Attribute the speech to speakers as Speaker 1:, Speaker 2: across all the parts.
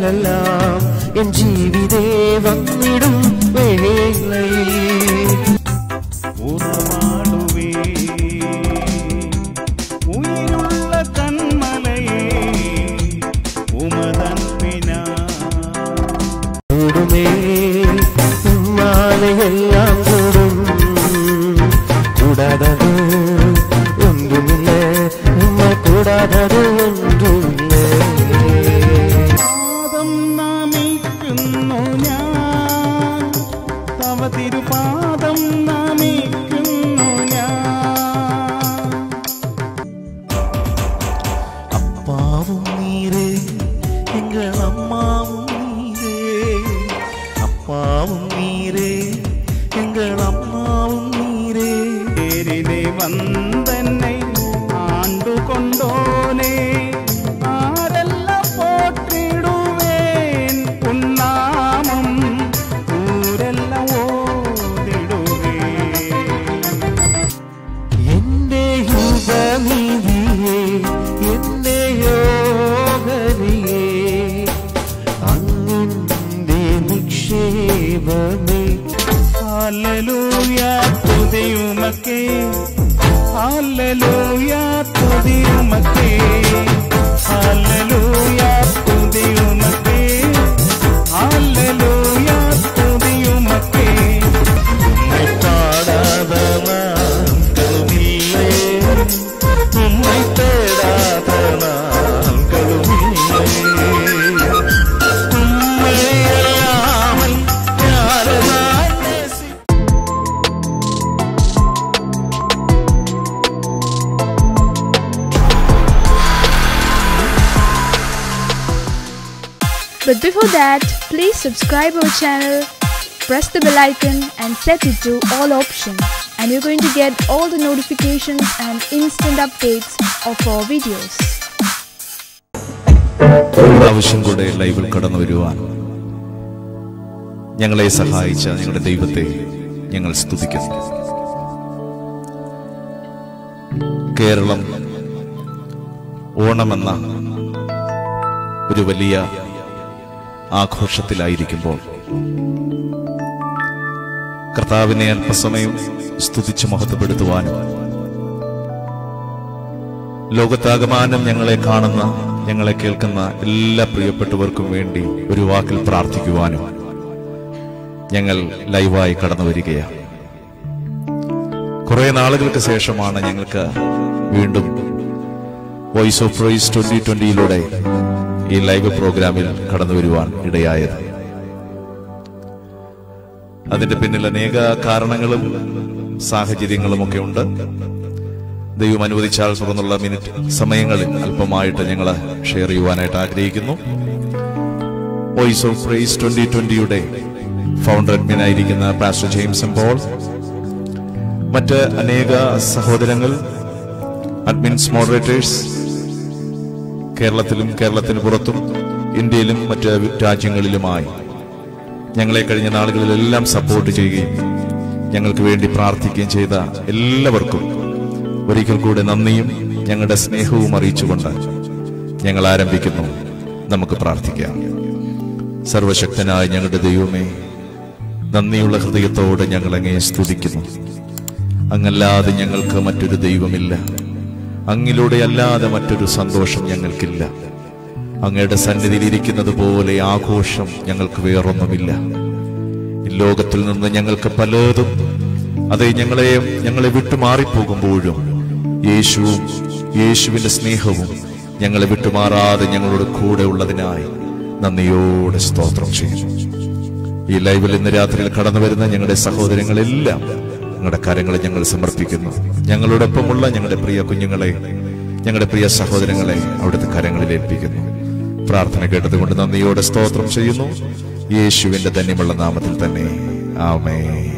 Speaker 1: നാളുകളെല്ലാം N ജീവിതേ വന്നിടും വേളയിൽ
Speaker 2: ഉറവാടുവേ ഉயிருള്ള കന്മലയേ ഉമതൻപിനാ
Speaker 1: കൂടുമേ മാലയെല്ലാം കൂടും കൂടാതത് ഒന്നുമില്ല ഉമ്മ കൂടാതത് ഒന്നുമില്ല
Speaker 2: പാദം നമിക്കുന്നു ഞാൻ തവ തിരുപാദം നമിക്കുന്നു ഞാൻ
Speaker 1: அப்பாவும் நீரே எங்கள் அம்மாவும் நீரே அப்பாவும் நீரே எங்கள் அம்மாவும் நீரே
Speaker 2: പേരിലെ വന്ദനെ ആണ്ടുകൊണ്ടോനെ ആരെല്ലാം പോറ്റിടുവേൻ ഉന്നാമം ഊരെല്ലാം ഓതിടുവേ
Speaker 1: എന്റെ യുഗനിധിയെ എന്റെ യോഗനിയെ അങ്ങുന്റെ നിക്ഷേപമേ
Speaker 2: ഹല്ലേലൂയ തുതിയുമക്കേ ഹല്ലേലൂയ തുതിയുമക്കേ ഹല്ലേലൂയ തുതിയുമക്കേ ഹല്ലേലൂയ തുതിയുമക്കേ
Speaker 1: உம்மை பாடாத நாட்களுமில்லை உம்மை தேடாத நாட்களுமில்லை உம்மை அல்லாமல் யாரை நான் நேசி
Speaker 3: But before that, please subscribe our channel, press the bell icon and set it to all options and you're going to get all the notifications and instant updates of our videos.
Speaker 4: ഒരു പ്രാവശ്യം കൂടെ ലൈവിൽ കടന്നു വരുവാൻ ഞങ്ങളെ സഹായിച്ച ഞങ്ങളുടെ ദൈവത്തെ ഞങ്ങൾ സ്തുതിക്കുന്നു കേരളം ഓണമെന്ന ഒരു വലിയ ആഘോഷത്തിലായിരിക്കുമ്പോൾ കർത്താവിനെ അല്പസമയം സ്തുതിച്ച് മഹത്വപ്പെടുത്തുവാനും ലോകത്താകമാനം ഞങ്ങളെ കാണുന്ന ഞങ്ങളെ കേൾക്കുന്ന എല്ലാ പ്രിയപ്പെട്ടവർക്കും വേണ്ടി ഒരു വാക്കിൽ പ്രാർത്ഥിക്കുവാനും ഞങ്ങൾ ലൈവായി കടന്നു വരികയാണ് കുറെ നാളുകൾക്ക് ശേഷമാണ് ഞങ്ങൾക്ക് വീണ്ടും വോയിസ് ഓഫ് പ്രൈസ് ട്വന്റി ട്വന്റിയിലൂടെ ഈ ലൈവ് പ്രോഗ്രാമിൽ കടന്നു വരുവാൻ ഇടയായത് അതിന്റെ പിന്നിൽ അനേക കാരണങ്ങളും സാഹചര്യങ്ങളും ഒക്കെ ഉണ്ട് ദൈവം അനുവദിച്ചാൽ തുടർന്നുള്ള മിനിറ്റ് സമയങ്ങളിൽ അല്പമായിട്ട് ഞങ്ങൾ ഷെയർ ചെയ്യുവാനായിട്ട് ആഗ്രഹിക്കുന്നു വോയിസ് ഓഫ് പ്രൈസ് ട്വന്റി ട്വന്റിയുടെ ഫൗണ്ടർ അഡ്മിനായിരിക്കുന്ന പാസ്റ്റർ ജെയിംസ് പോൾ മറ്റ് അനേക സഹോദരങ്ങൾ അഡ്മിൻസ് മോഡറേറ്റേഴ്സ് കേരളത്തിലും കേരളത്തിന് പുറത്തും ഇന്ത്യയിലും മറ്റ് രാജ്യങ്ങളിലുമായി ഞങ്ങളെ കഴിഞ്ഞ നാളുകളിലെല്ലാം സപ്പോർട്ട് ചെയ്യുകയും ഞങ്ങൾക്ക് വേണ്ടി പ്രാർത്ഥിക്കുകയും ചെയ്ത എല്ലാവർക്കും ഒരിക്കൽ കൂടെ നന്ദിയും ഞങ്ങളുടെ സ്നേഹവും അറിയിച്ചുകൊണ്ട് ഞങ്ങൾ ആരംഭിക്കുന്നു നമുക്ക് പ്രാർത്ഥിക്കാം സർവശക്തനായ ഞങ്ങളുടെ ദൈവമേ നന്ദിയുള്ള ഹൃദയത്തോടെ ഞങ്ങൾ അങ്ങയെ സ്തുതിക്കുന്നു അങ്ങല്ലാതെ ഞങ്ങൾക്ക് മറ്റൊരു ദൈവമില്ല അങ്ങിലൂടെ അല്ലാതെ മറ്റൊരു സന്തോഷം ഞങ്ങൾക്കില്ല അങ്ങയുടെ സന്നിധിയിൽ ഇരിക്കുന്നത് പോലെ ആഘോഷം ഞങ്ങൾക്ക് വേറൊന്നുമില്ല ഈ ലോകത്തിൽ നിന്ന് ഞങ്ങൾക്ക് പലതും അതെ ഞങ്ങളെ ഞങ്ങളെ വിട്ടുമാറിപ്പോകുമ്പോഴും യേശുവും യേശുവിന്റെ സ്നേഹവും ഞങ്ങളെ വിട്ടുമാറാതെ ഞങ്ങളോട് കൂടെ ഉള്ളതിനായി നന്ദിയോടെ സ്തോത്രം ചെയ്യുന്നു ഈ ലൈവിൽ ഇന്ന് രാത്രിയിൽ കടന്നു വരുന്ന ഞങ്ങളുടെ സഹോദരങ്ങളെല്ലാം ഞങ്ങളുടെ കരങ്ങളെ ഞങ്ങൾ സമർപ്പിക്കുന്നു ഞങ്ങളോടൊപ്പമുള്ള ഞങ്ങളുടെ പ്രിയ കുഞ്ഞുങ്ങളെ ഞങ്ങളുടെ പ്രിയ സഹോദരങ്ങളെ അവിടുത്തെ കരങ്ങളിൽ ഏൽപ്പിക്കുന്നു പ്രാർത്ഥന കേട്ടതുകൊണ്ട് നന്ദിയോടെ സ്തോത്രം ചെയ്യുന്നു യേശുവിന്റെ ധന്യമുള്ള നാമത്തിൽ തന്നെ ആമേ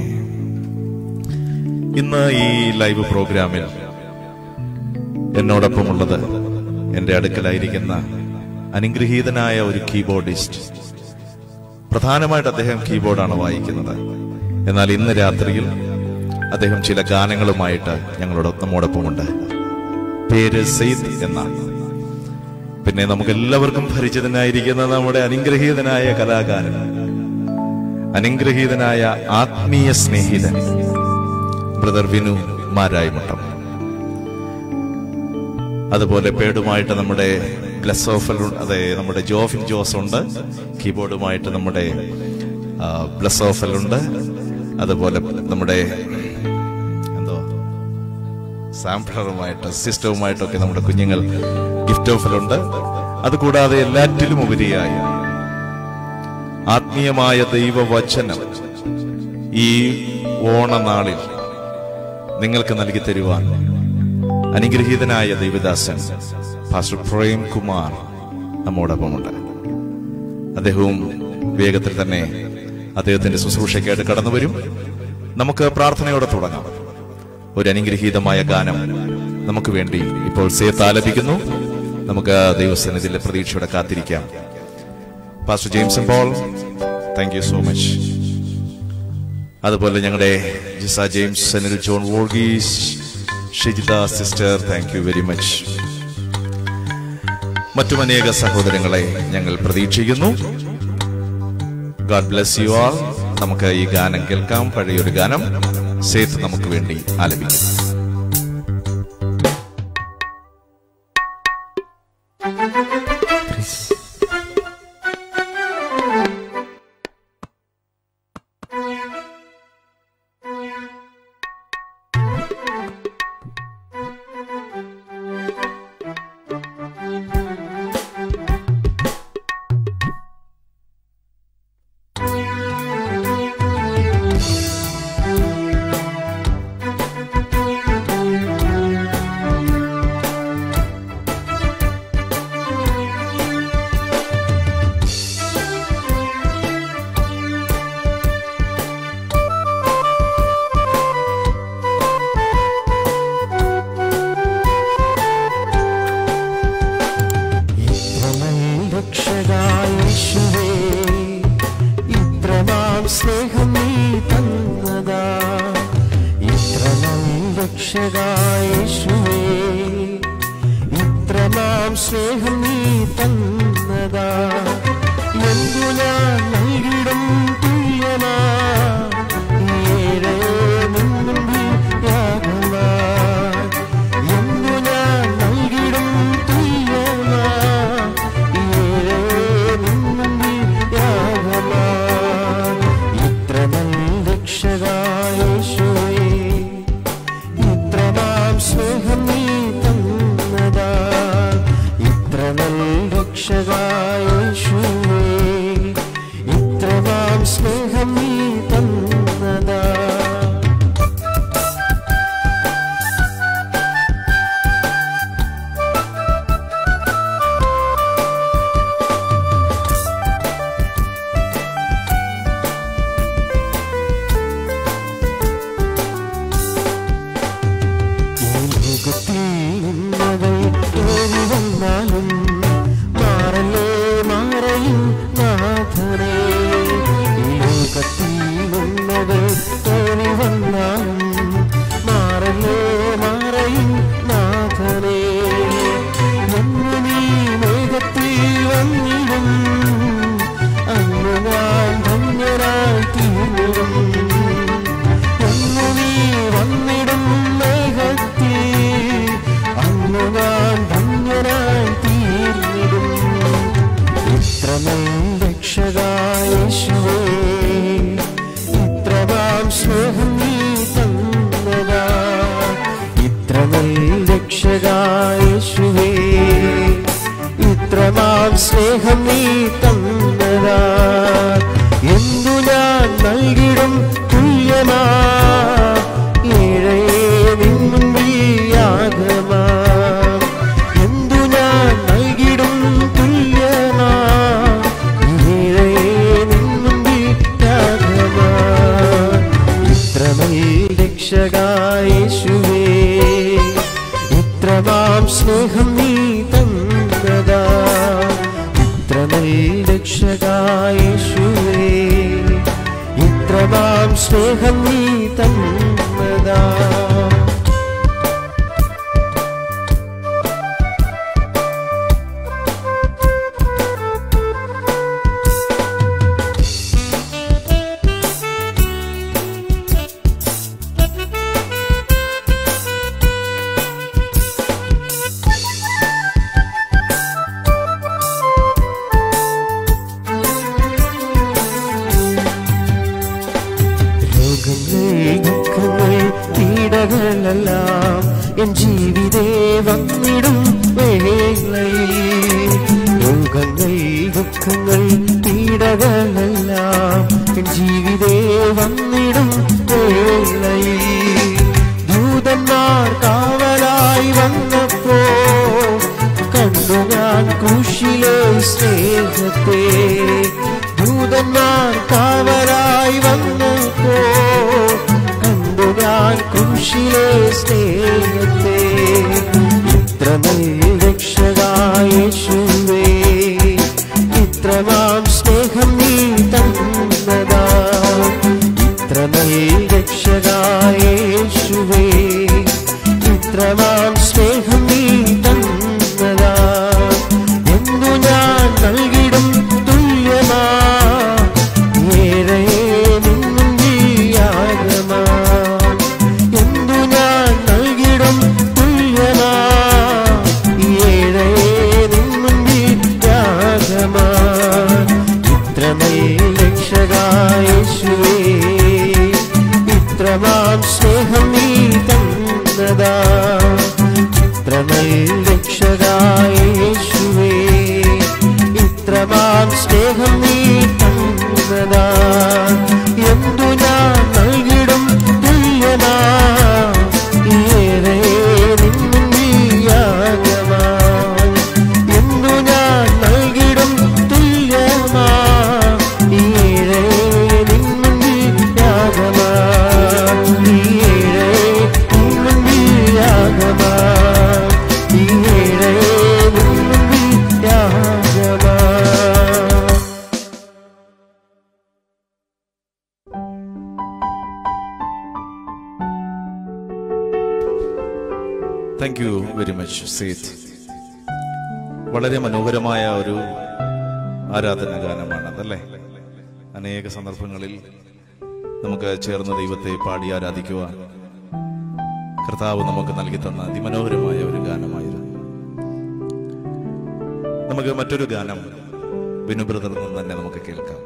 Speaker 4: ഇന്ന് ഈ ലൈവ് പ്രോഗ്രാമിൽ എന്നോടൊപ്പമുള്ളത് എന്റെ അടുക്കലായിരിക്കുന്ന അനുഗ്രഹീതനായ ഒരു കീബോർഡിസ്റ്റ് പ്രധാനമായിട്ട് അദ്ദേഹം കീബോർഡാണ് വായിക്കുന്നത് എന്നാൽ ഇന്ന് രാത്രിയിൽ അദ്ദേഹം ചില ഗാനങ്ങളുമായിട്ട് ഞങ്ങളോട് നമ്മോടൊപ്പമുണ്ട് പേര് സെയ്ദ് എന്നാണ് പിന്നെ നമുക്ക് എല്ലാവർക്കും പരിചിതനായിരിക്കുന്ന നമ്മുടെ അനുഗ്രഹീതനായ കലാകാരൻ അനുഗ്രഹീതനായ ആത്മീയ സ്നേഹിതൻ ബ്രദർ വിനു മാരായ്മുട്ടം അതുപോലെ പേടുമായിട്ട് നമ്മുടെ ഗ്ലസോഫൽ അതെ നമ്മുടെ ജോഫിൻ ജോസ് ഉണ്ട് കീബോർഡുമായിട്ട് നമ്മുടെ ആ, ബ്ലസോഫൽ ഉണ്ട് അതുപോലെ നമ്മുടെ എന്തോ സാമ്പിളറുമായിട്ട് സിസ്റ്റവുമായിട്ടൊക്കെ നമ്മുടെ കുഞ്ഞുങ്ങൾ ഗിഫ്റ്റ് ഓഫറുണ്ട് അതുകൂടാതെ എല്ലാറ്റിലും ഉപരിയായി ആത്മീയമായ ദൈവവചനം ഈ ഓണനാളിൽ നിങ്ങൾക്ക് നൽകി തരുവാൻ അനുഗ്രഹീതനായ ദൈവദാസൻ പാസ്റ്റർ പ്രേം കുമാർ നമ്മോടൊപ്പമുണ്ട് അദ്ദേഹവും വേഗത്തിൽ തന്നെ അദ്ദേഹത്തിന്റെ ശുശ്രൂഷയ്ക്കായിട്ട് കടന്നു വരും നമുക്ക് പ്രാർത്ഥനയോടെ തുടങ്ങാം ഒരു അനുഗ്രഹീതമായ ഗാനം നമുക്ക് വേണ്ടി ഇപ്പോൾ സേത്ത് ആലപിക്കുന്നു നമുക്ക് ദൈവസന്നിധിയിലെ പ്രതീക്ഷയോടെ കാത്തിരിക്കാം pastor Jameson Paul thank you so much അതുപോലെ ഞങ്ങളുടെ ജിസ ജെയിംസ് സെനൽ ജോൺ വോൾഗീസ് Shijitha sister thank you very much മറ്റും അനേക സഹോദരങ്ങളെ ഞങ്ങൾ പ്രതീക്ഷിക്കുന്നു ഗാഡ് ബ്ലെസ് യു ആൾ നമുക്ക് ഈ ഗാനം കേൾക്കാം പഴയൊരു ഗാനം സേത്ത് നമുക്ക് വേണ്ടി ആലപിക്കും
Speaker 1: രക്ഷകായേശുവേ ഇത്ര നാം സ്നേഹം നീ തന്നതാ ഇത്ര നാം രക്ഷകായേശുവേ ഇത്ര നാം സ്നേഹം നീ തന്നതാ എന്തു ഞാൻ നൽകിടും തുല്യനാ ഏഴേ മുൻപിൽ യാഗമാ എന്തു ഞാൻ നൽകിടും തുല്യനാ ഏഴേ മുൻപിൽ യാഗമാ ഇത്ര നല്ല രക്ഷകായേശുവേ ഇത്ര നാം സ്നേഹം നീ തന്നതാ ഇത്ര നല്ല രക്ഷകായേശുവേ ഇത്ര നാം സ്നേഹം നീ തന്നതാ ഈ ലോകത്തിൽ നിന്നവൾ ഏറി വന്നാലും മാറലേ മാറയും നാഥനേ ഈ ലോകത്തിൽ നിന്നവൾ ഏറി വന്നാലും മാറലേ മാറയും നാഥനേ എന്ന് നീ മേഘത്തിൽ വന്നിടും അന്ന് ഞാൻ ധന്യനായി തീർന്നിടും അന്നു നീ വന്നിടും മേഘത്തിൽ അന്നു ഞാൻ ധന്യനായി തീർന്നിടും ഇത്ര നല്ല രക്ഷകായേശുവേ ഇത്ര നാം സ്നേഹം നീ തന്നതാ ഇത്ര നല്ല രക്ഷകായേശുവേ ഇത്ര നാം സ്നേഹം നീ തന്നതാ എന്തു ഞാൻ നൽകിടും തുല്യമാ ഏഴേ നിൻമുൻപിയാകമാ എന്തു ഞാൻ നൽകിടും തുല്യമാ ഏഴേ നിൻമുൻപിയാകമാ ഇത്ര നല്ല രക്ഷകായേശുവേ ഇത്ര നാം സ്നേഹം നീ തന്നതാ ഇത്ര നല്ല രക്ഷകായേശുവേ ഇത്ര നാം സ്നേഹം നീ തന്നതാ പീഡകളെല്ലാം എൻ ജീവിതേ വന്നിടും വേളയിൽ രോഗങ്ങൾ ദുഃഖങ്ങൾ പീഡകളെല്ലാം എൻ ജീവിതേ വന്നിടും വേളയിൽ ദൂതന്മാർ കാവലായി വന്നപ്പോ കണ്ടു ഞാൻ ക്രൂശിലെ സ്നേഹത്തെ ദൂതന്മാർ കാവലായി വന്നപ്പോ കണ്ടു ഞാൻ ക്രൂശിലെ സ്നേഹത്തെ ഇത്ര നല്ല രക്ഷകായേശുവേ ഇത്ര നാം സ്നേഹം നീ തന്നതാ ഇത്ര നല്ല രക്ഷകായേശുവേ ഇത്ര നാം സ്നേഹം നീ തന്നതാ എന്തു ഞാൻ നൽകിടും തുല്യമാ ഏറെ നിന്നും നീയാകമാ എന്തു ഞാൻ നൽകിടും തുല്യമാ ഏറെ നിന്നും നീയാകമാ ഇത്ര നല്ല രക്ഷകായേശുവേ ഇത്ര നാം സ്നേഹം നീ തന്നതാ ഇത്ര നല്ല രക്ഷകായേശുവേ ഇത്ര നാം സ്നേഹം നീ തന്നതാ എന്തു ഞാൻ നൽകിടും തുല്യമാ ഏറെ നിന്നും നീയാകമാ എന്തു ഞാൻ നൽകിടും തുല്യമാ ഏറെ നിന്നും നീയാകമാ ഏറെ നിന്നും നീയാകമാ ഏറെ നിന്നും നീയാകമാ
Speaker 4: thank you very much Seth വളരെ മനോഹരമായ ഒരു ആരാധന ഗാനമാണ് അതല്ലേ അനേക സന്ദർഭങ്ങളിൽ നമുക്ക് ചേർന്ന് ദൈവത്തെ പാടി ആരാധിക്കുവാൻ കർത്താവ് നമുക്ക് നൽകി തന്ന അതിമനോഹരമായ ഒരു ഗാനമായിരുന്നു നമുക്ക് മറ്റൊരു ഗാനം ബിനു ബ്രദറിൽ നിന്ന് തന്നെ നമുക്ക് കേൾക്കാം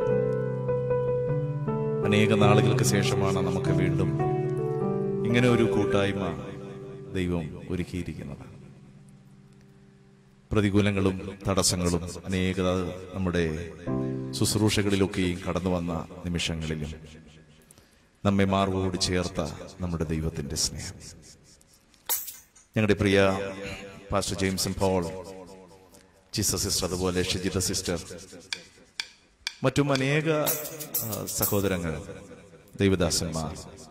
Speaker 4: അനേക നാളുകൾക്ക് ശേഷമാണ് നമുക്ക് വീണ്ടും ഇങ്ങനെ ഒരു കൂട്ടായ്മ ദൈവം ഒരുക്കിയിരിക്കുന്നത് പ്രതികൂലങ്ങളും തടസ്സങ്ങളും അനേക നമ്മുടെ ശുശ്രൂഷകളിലൊക്കെയും കടന്നു വന്ന നിമിഷങ്ങളിലും നമ്മെ മാർവോട് ചേർത്ത നമ്മുടെ ദൈവത്തിന്റെ സ്നേഹം ഞങ്ങളുടെ പ്രിയ pastor Jameson Paul Jesus sister അതുപോലെ ഷിജിത സിസ്റ്റർ മറ്റും അനേക ആ, സഹോദരങ്ങൾ ദൈവദാസന്മാർ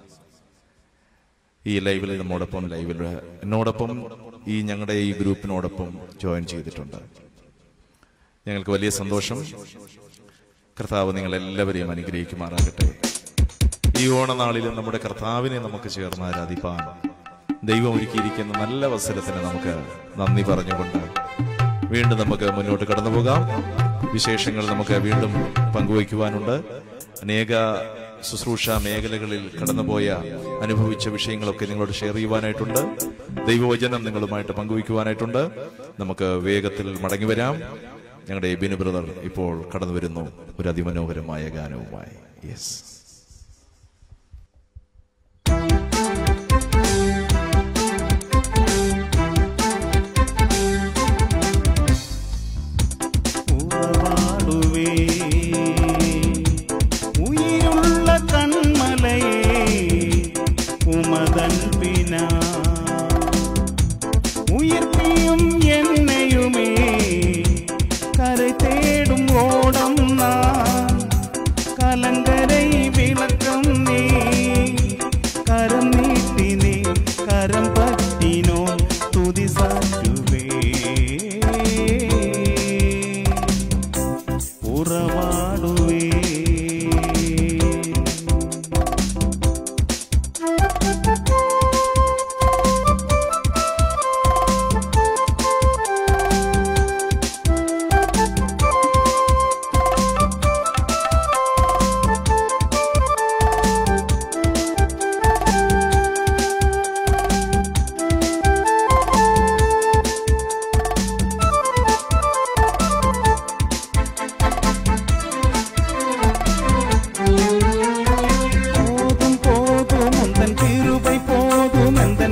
Speaker 4: ഈ ലൈവിൽ നമ്മോടൊപ്പം ലൈവിൽ എന്നോടൊപ്പം ഈ ഞങ്ങളുടെ ഈ ഗ്രൂപ്പിനോടൊപ്പം ജോയിൻ ചെയ്തിട്ടുണ്ട് ഞങ്ങൾക്ക് വലിയ സന്തോഷം കർത്താവ് നിങ്ങൾ എല്ലാവരെയും അനുഗ്രഹിക്കുമാറാകട്ടെ ഈ ഓണനാളിൽ നമ്മുടെ കർത്താവിനെ നമുക്ക് ചേർന്ന് ആരാധിപ്പാൻ ദൈവം ഒരുക്കിയിരിക്കുന്ന നല്ല അവസരത്തിന് നമുക്ക് നന്ദി പറഞ്ഞുകൊണ്ട് വീണ്ടും നമുക്ക് മുന്നോട്ട് കടന്നു പോകാം വിശേഷങ്ങൾ നമുക്ക് വീണ്ടും പങ്കുവയ്ക്കുവാനുണ്ട് അനേക ശുശ്രൂഷ മേഖലകളിൽ കടന്നുപോയ അനുഭവിച്ച വിഷയങ്ങളൊക്കെ നിങ്ങളോട് ഷെയർ ചെയ്യുവാനായിട്ടുണ്ട് ദൈവവചനം നിങ്ങളുമായിട്ട് പങ്കുവയ്ക്കുവാനായിട്ടുണ്ട് നമുക്ക് വേഗത്തിൽ മടങ്ങി വരാം ഞങ്ങളുടെ ബിനു ബ്രദർ ഇപ്പോൾ കടന്നു വരുന്നു ഒരു അതിമനോഹരമായ ഗാനവുമായി യെസ്
Speaker 2: ഉറവാടുവേ ഉயிருള്ള കൺമലയേ ഉമതൻ പിന ഉയർത്തിയും എന്നെയുമേ കரை തേടും ഓടം നാം കലങ്കரை വിളക്കം നീ കരം നീട്ടി നീ കരം പറ്റിനോ തുതി സാറ്റുവേ ഉറവാടുവേ போதும் போதும் உந்தன் கிருபை போதும் எந்த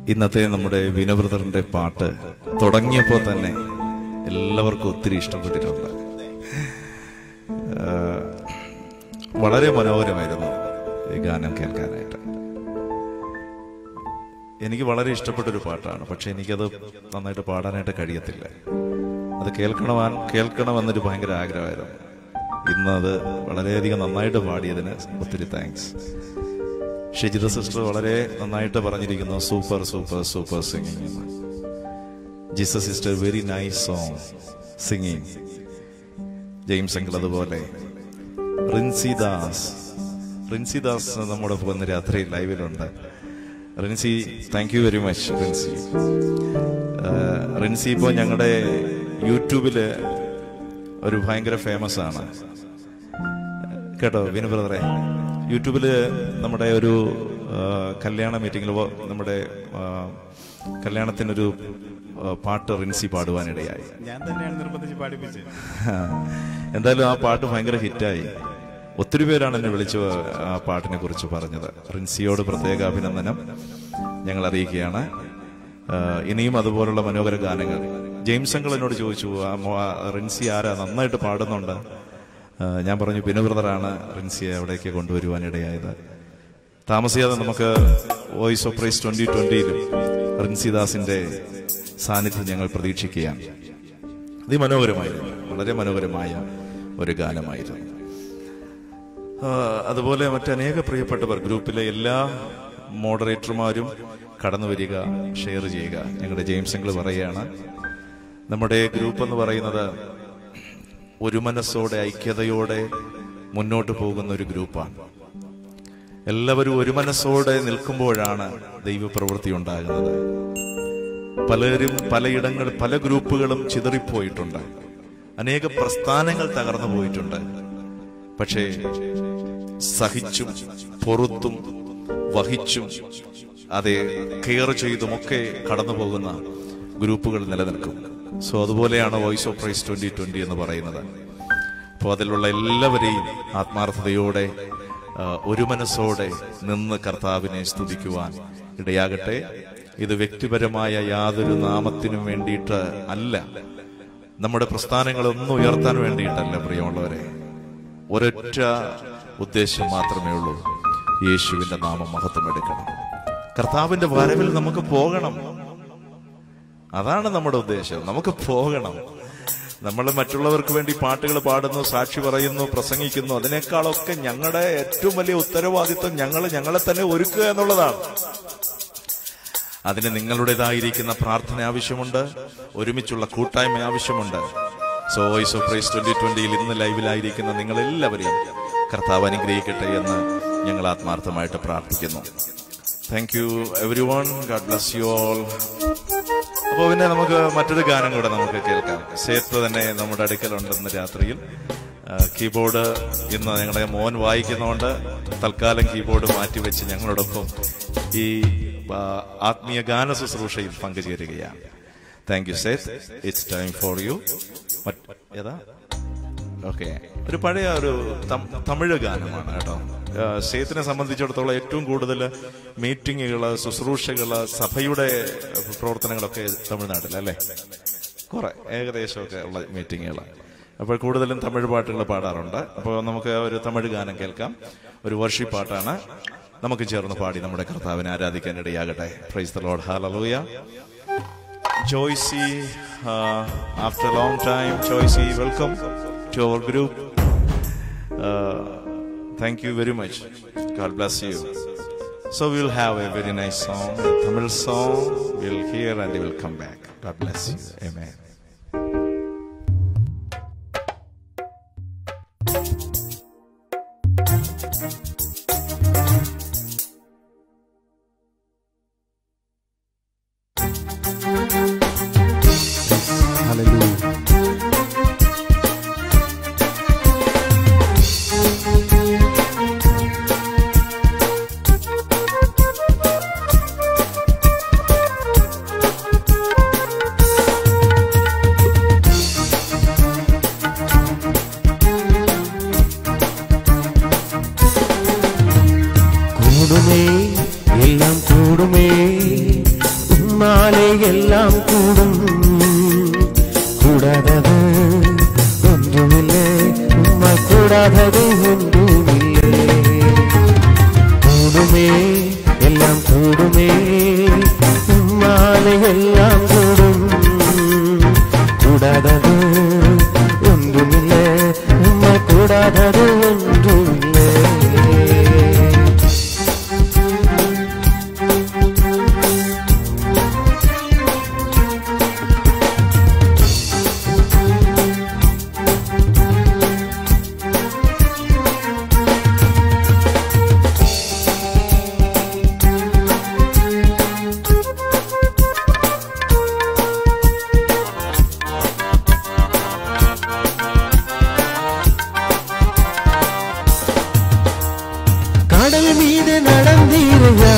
Speaker 4: ഇന്നത്തെ നമ്മുടെ വിനവൃതറിന്റെ പാട്ട് തുടങ്ങിയപ്പോൾ തന്നെ എല്ലാവർക്കും ഒത്തിരി ഇഷ്ടപ്പെട്ടിട്ടുണ്ട് ആ, വളരെ മനോഹരമായിരുന്നു ഈ ഗാനം കേൾക്കാനായിട്ട് എനിക്ക് വളരെ ഇഷ്ടപ്പെട്ട ഒരു പാട്ടാണ് പക്ഷെ എനിക്കത് നന്നായിട്ട് പാടാനായിട്ട് കഴിയത്തില്ല അത് കേൾക്കണമാൻ കേൾക്കണമെന്നൊരു ഭയങ്കര ആഗ്രഹമായിരുന്നു ഇന്ന് അത് വളരെയധികം നന്നായിട്ട് പാടിയതിന് ഒത്തിരി താങ്ക്സ് ഷിജിത സിസ്റ്റർ വളരെ നന്നായിട്ട് പറഞ്ഞിരിക്കുന്നു സൂപ്പർ സൂപ്പർ സൂപ്പർ സിംഗിങ് എന്ന് Jisa sister very nice song singing James uncle അതുപോലെ റിൻസി ദാസ് റിൻസി ദാസ് നമ്മുടെ ഒപ്പം ഇന്ന് രാത്രി ലൈവിലുണ്ട് Rincy thank you very much Rincy ആഹ് റിൻസി ഇപ്പോൾ ഞങ്ങളുടെ യൂട്യൂബില് ഒരു ഭയങ്കര ഫേമസ് ആണ് കേട്ടോ വിനു ബ്രദറെ യൂട്യൂബില് നമ്മുടെ ഒരു ആ, കല്യാണ മീറ്റിംഗിൽ നമ്മുടെ ആ, കല്യാണത്തിനൊരു ആ, പാട്ട് റിൻസി പാടുവാനിടയായി
Speaker 2: ഞാൻ തന്നെയാണ് നിർബന്ധിച്ച് പാടിപ്പിച്ചത്
Speaker 4: എന്തായാലും ആ പാട്ട് ഭയങ്കര ഹിറ്റായി ഒത്തിരി പേരാണ് എന്നെ വിളിച്ച് ആ പാട്ടിനെ കുറിച്ച് പറഞ്ഞത് റിൻസിയോട് പ്രത്യേക അഭിനന്ദനം ഞങ്ങൾ അറിയിക്കുകയാണ് ആ, ഇനിയും അതുപോലുള്ള മനോഹര ഗാനങ്ങൾ ജെയിംസ് അങ്കിൾ എന്നോട് ചോദിച്ചു ആ മോ- ആ റിൻസി ആരാ നന്നായിട്ട് പാടുന്നുണ്ട് ആ, ഞാൻ പറഞ്ഞു ബിനു ബ്രദറാണ് റിൻസിയെ അവിടേക്ക് കൊണ്ടുവരുവാനിടയായത് താമസിയാതെ നമുക്ക് വോയിസ് ഓഫ് പ്രൈസ് ട്വന്റി ട്വന്റിയിലും റിൻസിദാസിന്റെ സാന്നിധ്യം ഞങ്ങൾ പ്രതീക്ഷിക്കുകയാണ് അതിമനോഹരമായിരുന്നു വളരെ മനോഹരമായ ഒരു ഗാനമായിരുന്നു ആ, അതുപോലെ മറ്റനേക പ്രിയപ്പെട്ടവർ ഗ്രൂപ്പിലെ എല്ലാ മോഡറേറ്റർമാരും കടന്നു വരിക ഷെയർ ചെയ്യുക ഞങ്ങളുടെ ജെയിംസ് അങ്കിൾ പറയുകയാണ് നമ്മുടെ ഗ്രൂപ്പ് എന്ന് പറയുന്നത് ഒരു മനസ്സോടെ ഐക്യതയോടെ മുന്നോട്ട് പോകുന്ന ഒരു ഗ്രൂപ്പാണ് എല്ലാവരും ഒരു മനസ്സോടെ നിൽക്കുമ്പോഴാണ് ദൈവപ്രവൃത്തി ഉണ്ടാകുന്നത് പലരും പലയിടങ്ങൾ പല ഗ്രൂപ്പുകളും ചിതറിപ്പോയിട്ടുണ്ട് അനേക പ്രസ്ഥാനങ്ങൾ തകർന്നു പോയിട്ടുണ്ട് പക്ഷേ സഹിച്ചും പൊറുത്തും വഹിച്ചും അതെ കെയർ ചെയ്തുമൊക്കെ കടന്നു പോകുന്ന ഗ്രൂപ്പുകൾ നിലനിൽക്കും സോ അതുപോലെയാണ് voice of praise twenty twenty എന്ന് പറയുന്നത് അപ്പോൾ അതിലുള്ള എല്ലാവരെയും ആത്മാർത്ഥതയോടെ ആ, ഒരു മനസ്സോടെ നിന്ന് കർത്താവിനെ സ്തുതിക്കുവാൻ ഇടയാകട്ടെ ഇത് വ്യക്തിപരമായ യാതൊരു നാമത്തിനും വേണ്ടിയിട്ട് അല്ല നമ്മുടെ പ്രസ്ഥാനങ്ങളൊന്നും ഉയർത്താൻ വേണ്ടിയിട്ടല്ല പ്രിയമുള്ളവരെ ഒരൊറ്റ ഉദ്ദേശം മാത്രമേ ഉള്ളൂ യേശുവിന്റെ നാമം മഹത്വം എടുക്കണം കർത്താവിന്റെ വരവിൽ നമുക്ക് പോകണം അതാണ് നമ്മുടെ ഉദ്ദേശം നമുക്ക് പോകണം നമ്മൾ മറ്റുള്ളവർക്ക് വേണ്ടി പാട്ടുകൾ പാടുന്നു സാക്ഷി പറയുന്നു പ്രസംഗിക്കുന്നു അതിനേക്കാളൊക്കെ ഞങ്ങളുടെ ഏറ്റവും വലിയ ഉത്തരവാദിത്വം ഞങ്ങൾ ഞങ്ങളെ തന്നെ ഒരുക്കുക എന്നുള്ളതാണ് അതിന് നിങ്ങളുടേതായിരിക്കുന്ന പ്രാർത്ഥന ആവശ്യമുണ്ട് ഒരുമിച്ചുള്ള കൂട്ടായ്മ ആവശ്യമുണ്ട് so voice of praise twenty ട്വന്റിയിൽ ഇന്ന് ലൈവിലായിരിക്കുന്ന നിങ്ങളെല്ലാവരെയും കർത്താവ് അനുഗ്രഹിക്കട്ടെ എന്ന് ഞങ്ങൾ ആത്മാർത്ഥമായിട്ട് പ്രാർത്ഥിക്കുന്നു thank you everyone God bless you all അപ്പോൾ പിന്നെ നമുക്ക് മറ്റൊരു ഗാനം കൂടെ നമുക്ക് കേൾക്കാം സേത്ത് തന്നെ നമ്മുടെ അടുക്കലുണ്ടെന്ന് രാത്രിയിൽ ആ, കീബോർഡ് ഇന്ന് ഞങ്ങളുടെ മോൻ വായിക്കുന്നതുകൊണ്ട് തൽക്കാലം കീബോർഡ് മാറ്റിവെച്ച് ഞങ്ങളോടൊപ്പം ഈ ആ, ആത്മീയ ഗാന ശുശ്രൂഷയിൽ പങ്കുചേരുകയാണ് thank you Seth it's time for you ഏതാ ഓക്കെ ഒരു പഴയ ഒരു തം- തമിഴ് ഗാനമാണ് കേട്ടോ ആ, സേത്തിനെ സംബന്ധിച്ചിടത്തോളം ഏറ്റവും കൂടുതൽ മീറ്റിങ്ങുകള് ശുശ്രൂഷകള് സഭയുടെ പ്രവർത്തനങ്ങളൊക്കെ തമിഴ്നാട്ടിൽ അല്ലേ കുറെ ഏകദേശമൊക്കെ ഉള്ള മീറ്റിങ്ങുകൾ അപ്പോൾ കൂടുതലും തമിഴ് പാട്ടുകൾ പാടാറുണ്ട് അപ്പോൾ നമുക്ക് ഒരു തമിഴ് ഗാനം കേൾക്കാം ഒരു വർഷിപ്പ് പാട്ടാണ് നമുക്ക് ചേർന്ന് പാടി നമ്മുടെ കർത്താവിനെ ആരാധിക്കാൻ ഇടയാകട്ടെ praise the Lord hallelujah Joycey, uh, after a long time, Joycey, welcome to our group. Uh, thank you very much. God bless you. So we'll have a very nice song, a Tamil song. We'll hear and we'll come back. God bless you. Amen. Hallelujah.
Speaker 1: കൂടുമേ എല്ലാം കൂടുമേ മാലയെല്ലാം കൂടും കൂടാതത് ഒന്നുമില്ലേ ഉമ്മ കൂടാതത് ഒന്നുമില്ലേ കൂടുമേ എല്ലാം കൂടുമേ മാലയെല്ലാം കൂടും കൂടാതത് ഒന്നുമില്ല ഉമ്മ കൂടാതത് ഒന്നുമില്ലേ கடல் மீது நடந்தீரையா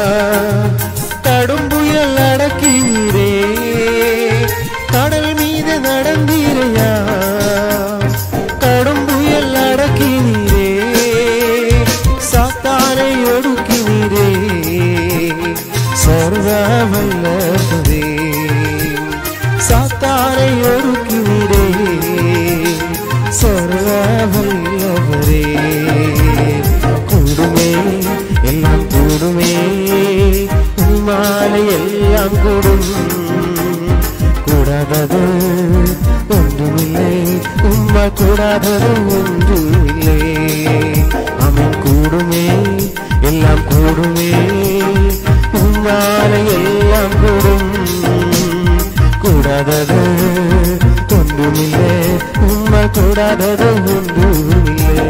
Speaker 1: கடும் புயல் அடக்கீரே கடல் மீது நடந்தீரையா கடும் புயல் அடக்கினீரே சாத்தானை ஒடுக்கினீரே சர்வ வல்லவரே சாத்தானை ஒடுக்கினீரே சர்வ வல்லவரே കൂടുമേ എല്ലാം കൂടുമേ മാല എല്ലാം കൂടും കൂടാതത് ഒന്നുമില്ലേ ഉമ്മ കൂടാതത് ഒന്നുമില്ലേ അവൻ കൂടുമേ എല്ലാം കൂടുമേ ഉമ്മാല എല്ലാം കൂടും കൂടാതത് ഒന്നുമില്ലേ ഉമ്മ കൂടാതത് ഒന്നുമില്ലേ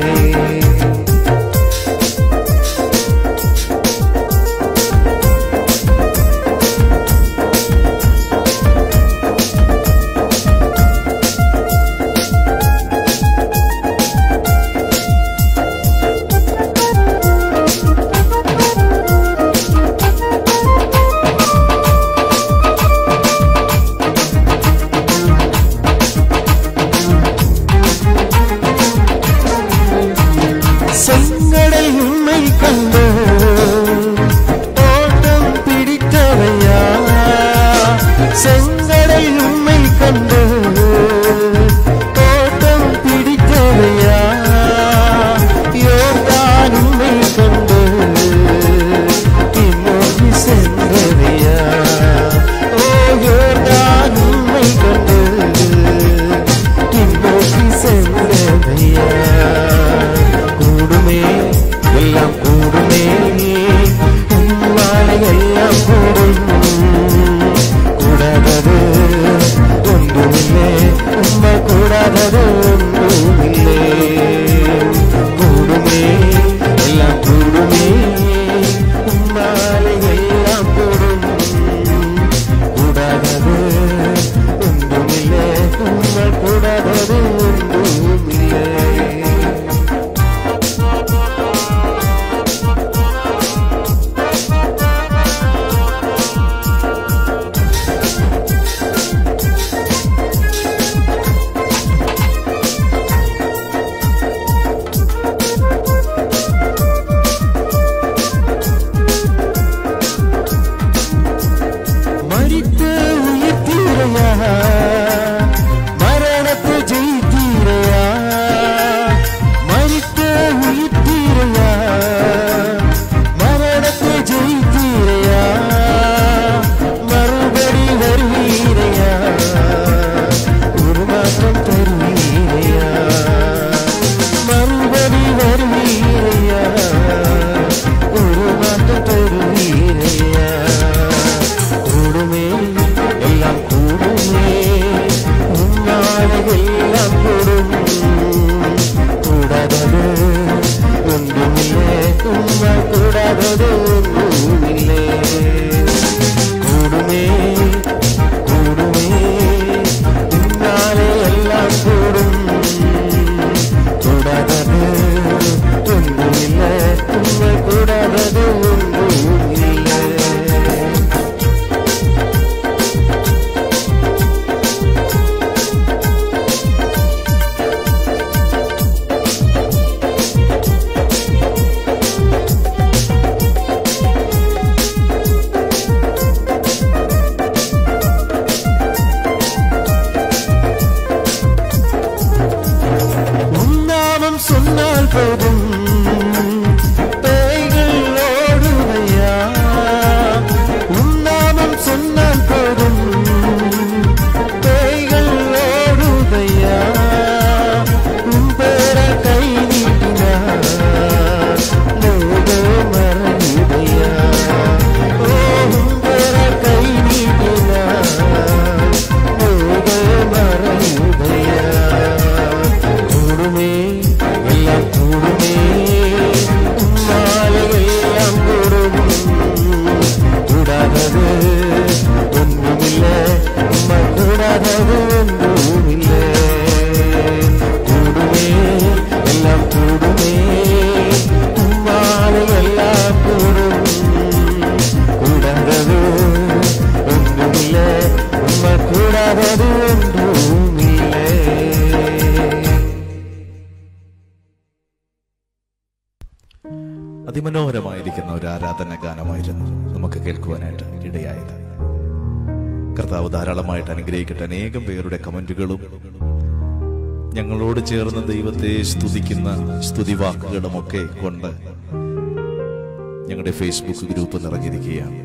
Speaker 4: അതിമനോഹരമായിരിക്കുന്ന ഒരു ആരാധന ഗാനമായിരുന്നു നമുക്ക് കേൾക്കുവാനായിട്ട് ഇടയായത് കർത്താവ് ധാരാളമായിട്ട് അനുഗ്രഹിക്കട്ടെ അനേകം പേരുടെ കമന്റുകളും ഞങ്ങളോട് ചേർന്ന് ദൈവത്തെ സ്തുതിക്കുന്ന സ്തുതിവാക്കുകളുമൊക്കെ കൊണ്ട് ഞങ്ങളുടെ ഫേസ്ബുക്ക് ഗ്രൂപ്പ് നിറഞ്ഞിരിക്കുകയാണ്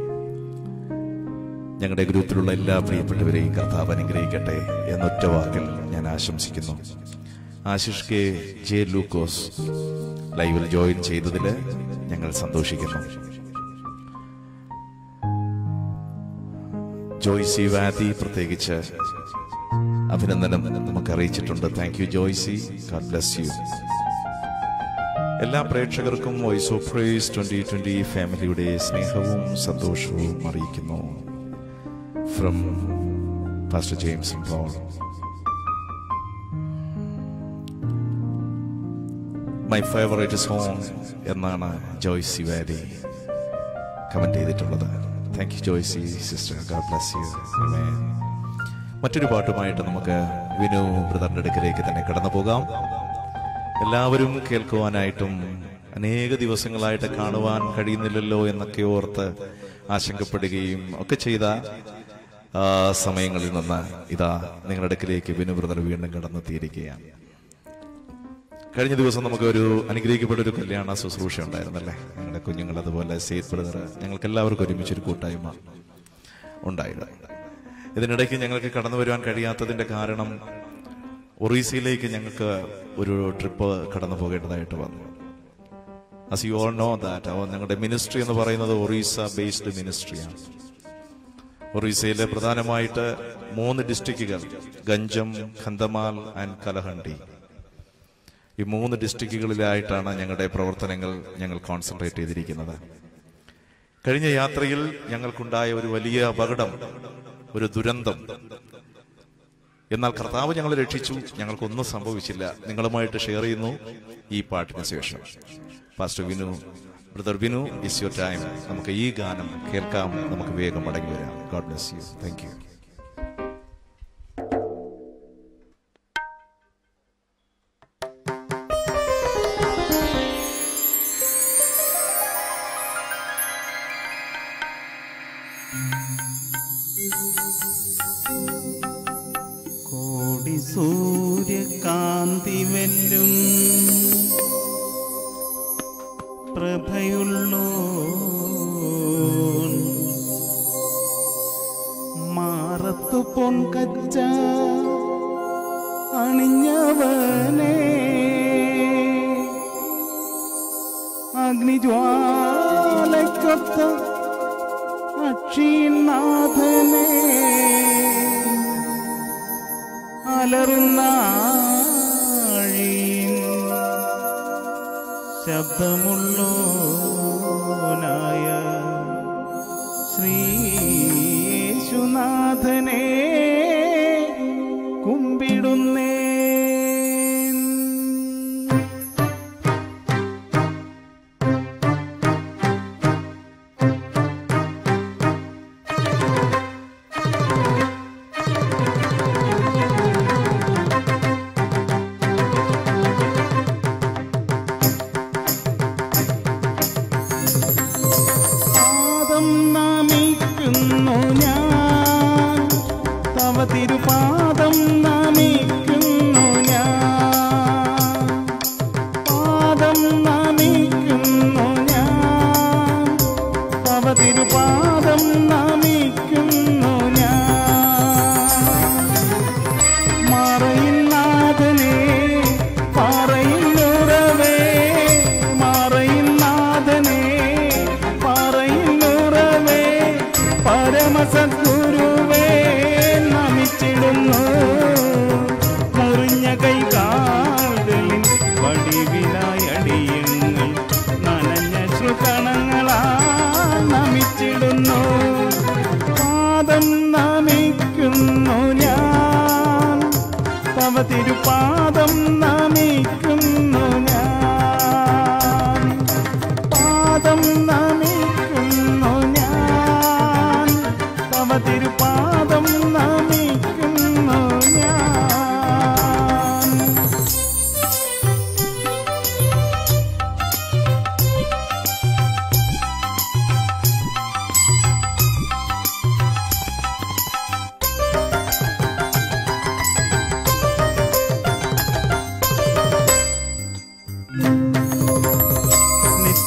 Speaker 4: ഞങ്ങളുടെ ഗ്രൂപ്പിലുള്ള എല്ലാ പ്രിയപ്പെട്ടവരെയും കർത്താവ് അനുഗ്രഹിക്കട്ടെ എന്നൊറ്റ വാക്കിൽ ഞാൻ ആശംസിക്കുന്നു ആശിഷ് കെ ജെ ലൂക്കോസ് ലൈവിൽ ജോയിൻ ചെയ്തതിൽ ഞങ്ങൾ സന്തോഷിക്കുന്നു ജോയ്സി വാദി പ്രത്യേകിച്ച് അഭിനന്ദനം നമുക്ക് അറിയിച്ചിട്ടുണ്ട് thank you Joycey God bless you എല്ലാ പ്രേക്ഷകർക്കും voice of praise twenty twenty ഫാമിലിയുടെ സ്നേഹവും സന്തോഷവും അറിയിക്കുന്നു from pastor James Paul my favourite song എന്നാണ് ജോയ്സി വാരി കമന്റ് ചെയ്തിട്ടുള്ളത് thank you Joycey sister God bless you മറ്റൊരു പാട്ടുമായിട്ട് നമുക്ക് വിനു ബ്രദറിന്റെ അടുക്കലേക്ക് തന്നെ കടന്നു പോകാം എല്ലാവരും കേൾക്കുവാനായിട്ടും അനേക ദിവസങ്ങളായിട്ട് കാണുവാൻ കഴിയുന്നില്ലല്ലോ എന്നൊക്കെ ഓർത്ത് ആശങ്കപ്പെടുകയും ഒക്കെ ചെയ്ത ആ, സമയങ്ങളിൽ നിന്ന് ഇതാ നിങ്ങളുടെ അടുക്കിലേക്ക് വിനു ബ്രദർ വീണ്ടും കടന്നെത്തിയിരിക്കുകയാണ് കഴിഞ്ഞ ദിവസം നമുക്ക് ഒരു അനുഗ്രഹിക്കപ്പെട്ട ഒരു കല്യാണ ശുശ്രൂഷ ഉണ്ടായിരുന്നല്ലേ ഞങ്ങളുടെ കുഞ്ഞുങ്ങൾ അതുപോലെ സെയ്ത് ബ്രദർ ഞങ്ങൾക്ക് എല്ലാവർക്കും ഒരുമിച്ചൊരു കൂട്ടായ്മ ഉണ്ടായത് ഇതിനിടയ്ക്ക് ഞങ്ങൾക്ക് കടന്നു വരുവാൻ കഴിയാത്തതിന്റെ കാരണം ഒറീസയിലേക്ക് ഞങ്ങൾക്ക് ഒരു ട്രിപ്പ് കടന്നു പോകേണ്ടതായിട്ട് വന്നു as you all know that ഞങ്ങളുടെ മിനിസ്ട്രി എന്ന് പറയുന്നത് ഒറീസ ബേസ്ഡ് മിനിസ്ട്രിയാണ് ഒറീസയിലെ പ്രധാനമായിട്ട് മൂന്ന് ഡിസ്ട്രിക്റ്റുകൾ ഗഞ്ചം ഖന്തമാൽ ആൻഡ് കലഹണ്ടി ഈ മൂന്ന് ഡിസ്ട്രിക്റ്റുകളിലായിട്ടാണ് ഞങ്ങളുടെ പ്രവർത്തനങ്ങൾ ഞങ്ങൾ കോൺസെൻട്രേറ്റ് ചെയ്തിരിക്കുന്നത് കഴിഞ്ഞ യാത്രയിൽ ഞങ്ങൾക്കുണ്ടായ ഒരു വലിയ അപകടം ഒരു ദുരന്തം എന്നാൽ കർത്താവ് ഞങ്ങളെ രക്ഷിച്ചു ഞങ്ങൾക്കൊന്നും സംഭവിച്ചില്ല നിങ്ങളുമായിട്ട് ഷെയർ ചെയ്യുന്നു ഈ പാട്ടിന് ശേഷം pastor Vinu brother Vinu is your time നമുക്ക് ഈ ഗാനം കേൾക്കാം നമുക്ക് വേഗം മടങ്ങി വരാം God bless you thank you
Speaker 5: കോടി സൂര്യകാന്തി വെല്ലും പ്രഭയുള്ളോ മാറത്തു പൊൻകച്ച അണിഞ്ഞവനേ അഗ്നിജ്വാലയ്ക്കൊത്ത അക്ഷീനാഥനേ അലറുന്ന ആഴിയിൽ ശബ്ദമുള്ളോനായ ശ്രീയേശുനാഥനെ കുമ്പിടുന്നേ പാദം നമിക്കുന്നു ഞാൻ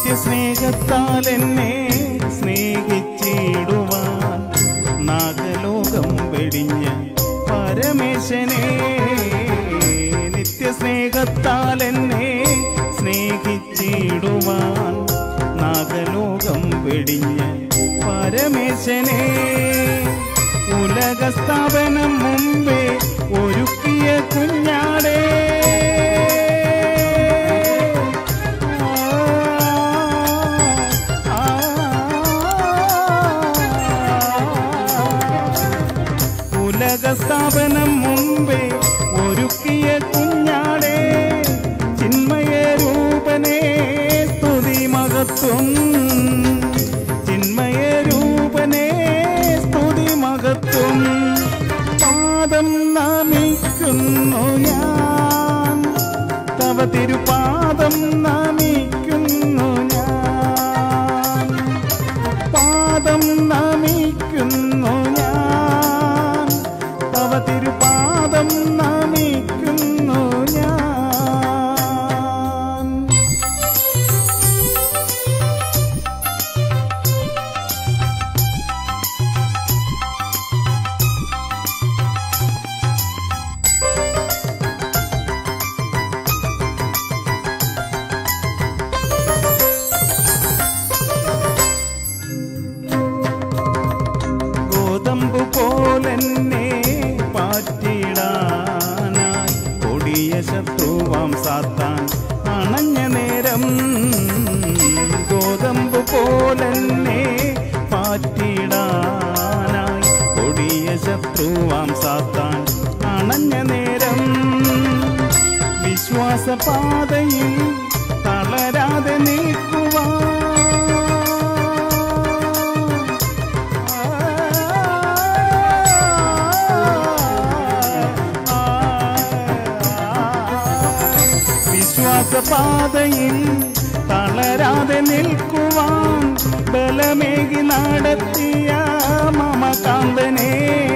Speaker 5: നിത്യസ്നേഹത്താൽ എന്നെ സ്നേഹിച്ചിടുവാൻ നാഗലോകം വെടിഞ്ഞ പരമേശനെ നിത്യസ്നേഹത്താൽ എന്നെ സ്നേഹിച്ചിടുവാൻ നാഗലോകം വെടിഞ്ഞ പരമേശനെ ഉലക സ്ഥാപനം മുമ്പേ ഒരുക്കിയ കുഞ്ഞാടേ ആ, ഉലക സ്ഥാപനം മുമ്പേ ഒരുക്കിയ കുഞ്ഞാടേ ചിന്മയ രൂപനേ സ്തുതി മഹത്വം ചിന്മയ രൂപനേ സ്തുതി മഹത്വം പാദം നമിക്കുന്നു ഞാൻ തവ തിരുപാദം നമിക്കുന്നു ഞാൻ പാദം നമിക്കുന്നു ഞാൻ തവ തിരുപാദം നമിക്കുന്നു ഞാൻ ഗോതമ്പ് പോലെന്നെ പാറ്റിടാനായി കൊടിയ ശത്രുവാം സാത്താൻ അണഞ്ഞ നേരം ഗോതമ്പ് പോലെന്നെ പാറ്റിടാനായി കൊടിയ ശത്രുവാം സാത്താൻ അണഞ്ഞ നേരം വിശ്വാസപാതയിൽ തളരാതെ നീക്കുവാൻ വിശ്വാസപാതയിൽ തളരാതെ നിൽക്കുവാൻ ബലമേകി നടത്തിയ മമകാന്തനെ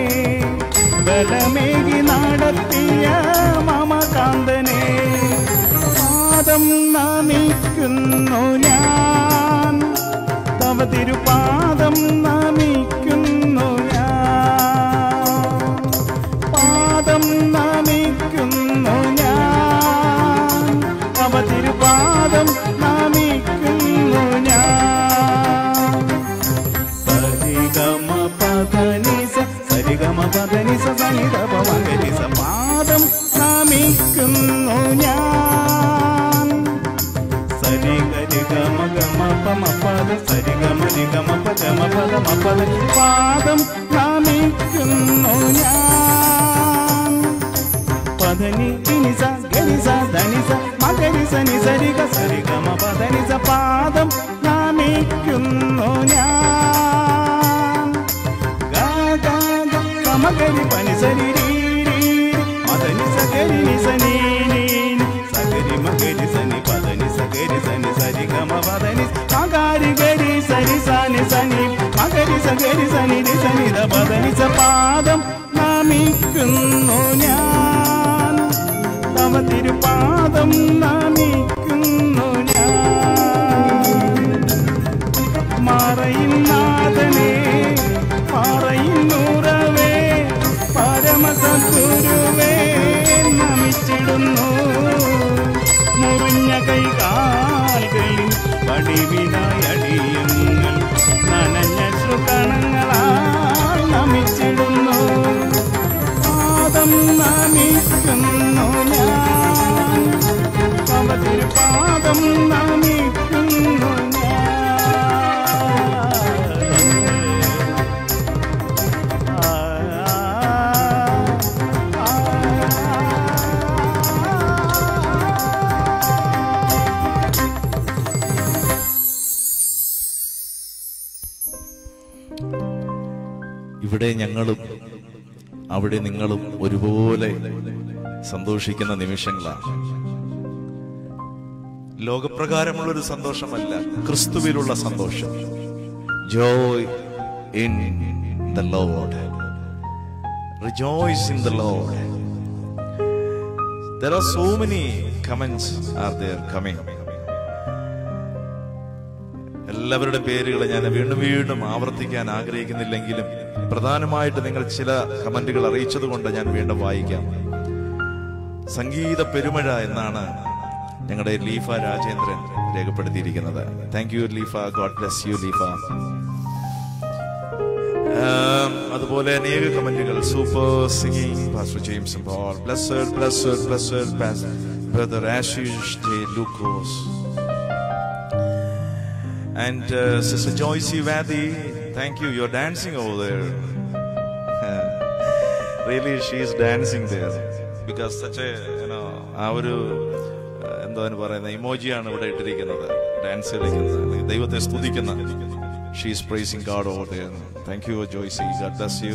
Speaker 5: ബലമേകി നടത്തിയ മമകാന്തനെ പാദം നമിക്കുന്നു ഞാൻ തവ തിരുപാദം നമിക്കുന്നു ഞാൻ പാദം നമിക്കുന്നു ഞാൻ അവ തിരുപാദം നമിക്കുന്നു ഞാൻ സരിഗമ പദനിസ സരിഗമ പദനിസ സനിതപ മകരിസ പാദം നമിക്കുന്നു ഞാൻ സരി ഗരി ഗമ ഗമ പമ പദ സരി ഗമ രി ഗമ പ ഗമ പദ മ പദ പാദം നമിക്കുന്നു ഞാൻ പദനി ഇനിസ ഗരിസ ധനിസ മകരിസ നിസരിക സരി ഗമ പദനിസ പാദം നമിക്കുന്നു ഞാൻ ഗാ ഗാ ഗ കമകരി പനി സരി രീ രീ മദനി സഗരി നിസ നീ നീ നി. സഗരി മഗരി സനി പദനി സഗരി സനി സരി ഗമ പദനി മഗാരി ഗരി സരി സനി സനി മഗരി സഗരി സനി രി സനി ദ പദനി സ പാദം നമിക്കുന്നു ഞാൻ തവ തിരുപാദം നമിക്കുന്നു ഞാൻ മറയിൻ നാഥനെ പാറയിന്നുറവേ പരമസദ്ഗുരുവേ നമിച്ചിടുന്നു മുറിഞ്ഞ കൈകാലുകളിൽ പടിവിനായി അടിയങ്ങൾ നനഞ്ഞ ശ്രുകണങ്ങളാൽ നമിച്ചിടുന്നു പാദം നമിക്കുന്നു ഞാൻ അവ തിരുപാദം നമിക്കുന്നു ഞാൻ
Speaker 4: ഇവിടെ ഞങ്ങളും അവിടെ നിങ്ങളും ഒരുപോലെ സന്തോഷിക്കുന്ന നിമിഷങ്ങളാണ് ലോകപ്രകാരമുള്ള ഒരു സന്തോഷമല്ല ക്രിസ്തുവിലുള്ള സന്തോഷം joy in the Lord rejoice in the Lord There are so many comments are there coming. എല്ലാവരുടെ പേരുകൾ ഞാൻ വീണ്ടും വീണ്ടും ആവർത്തിക്കാൻ ആഗ്രഹിക്കുന്നില്ലെങ്കിലും പ്രധാനമായിട്ട് നിങ്ങൾ ചില കമന്റുകൾ അറിയിച്ചതുകൊണ്ട് ഞാൻ വീണ്ടും വായിക്കാം സംഗീത പെരുമഴ എന്നാണ് ഞങ്ങളുടെ ലീഫ രാജേന്ദ്രൻ രേഖപ്പെടുത്തിയിരിക്കുന്നത് thank you Lifa God bless you Lifa um, അതുപോലെ അനേക കമന്റുകൾ super singing pastor James Paul blessed blessed blessed brother Ashish J Lukose And uh, Sister Joycey Vadi, thank you. You're dancing over there. really, she's dancing there because such a you know ആ ഒരു uh, എന്താണ് പറയുന്നത് ഇമോജിയാണ് ഇവിടെ ഇട്ടിരിക്കുന്നത് dance കളിക്കുന്നത് അല്ലെങ്കിൽ ദൈവത്തെ സ്തുതിക്കുന്ന she's praising God over there. Thank you, Joycey. God bless you.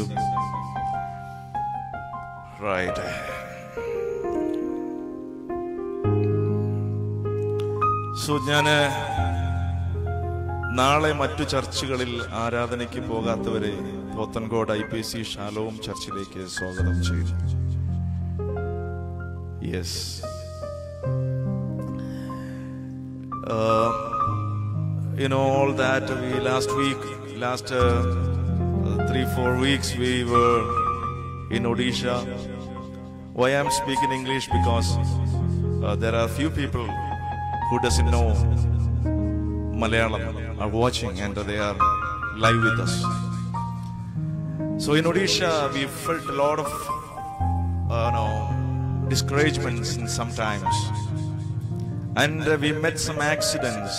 Speaker 4: Right. So ഞാന് നാളെ മറ്റു ചർച്ചുകളിൽ ആരാധനയ്ക്ക് പോകാത്തവരെ Pothencode I P C Shalom ചർച്ചിലേക്ക് സ്വാഗതം ചെയ്തു yes in all that we last week last uh, three four weeks we were in odisha why i'm speaking english because uh, there are few people who doesn't know Malayalam are watching and they are live with us. So in Odisha, we felt a lot of uh, no, discouragements in sometimes, and uh, we met some accidents.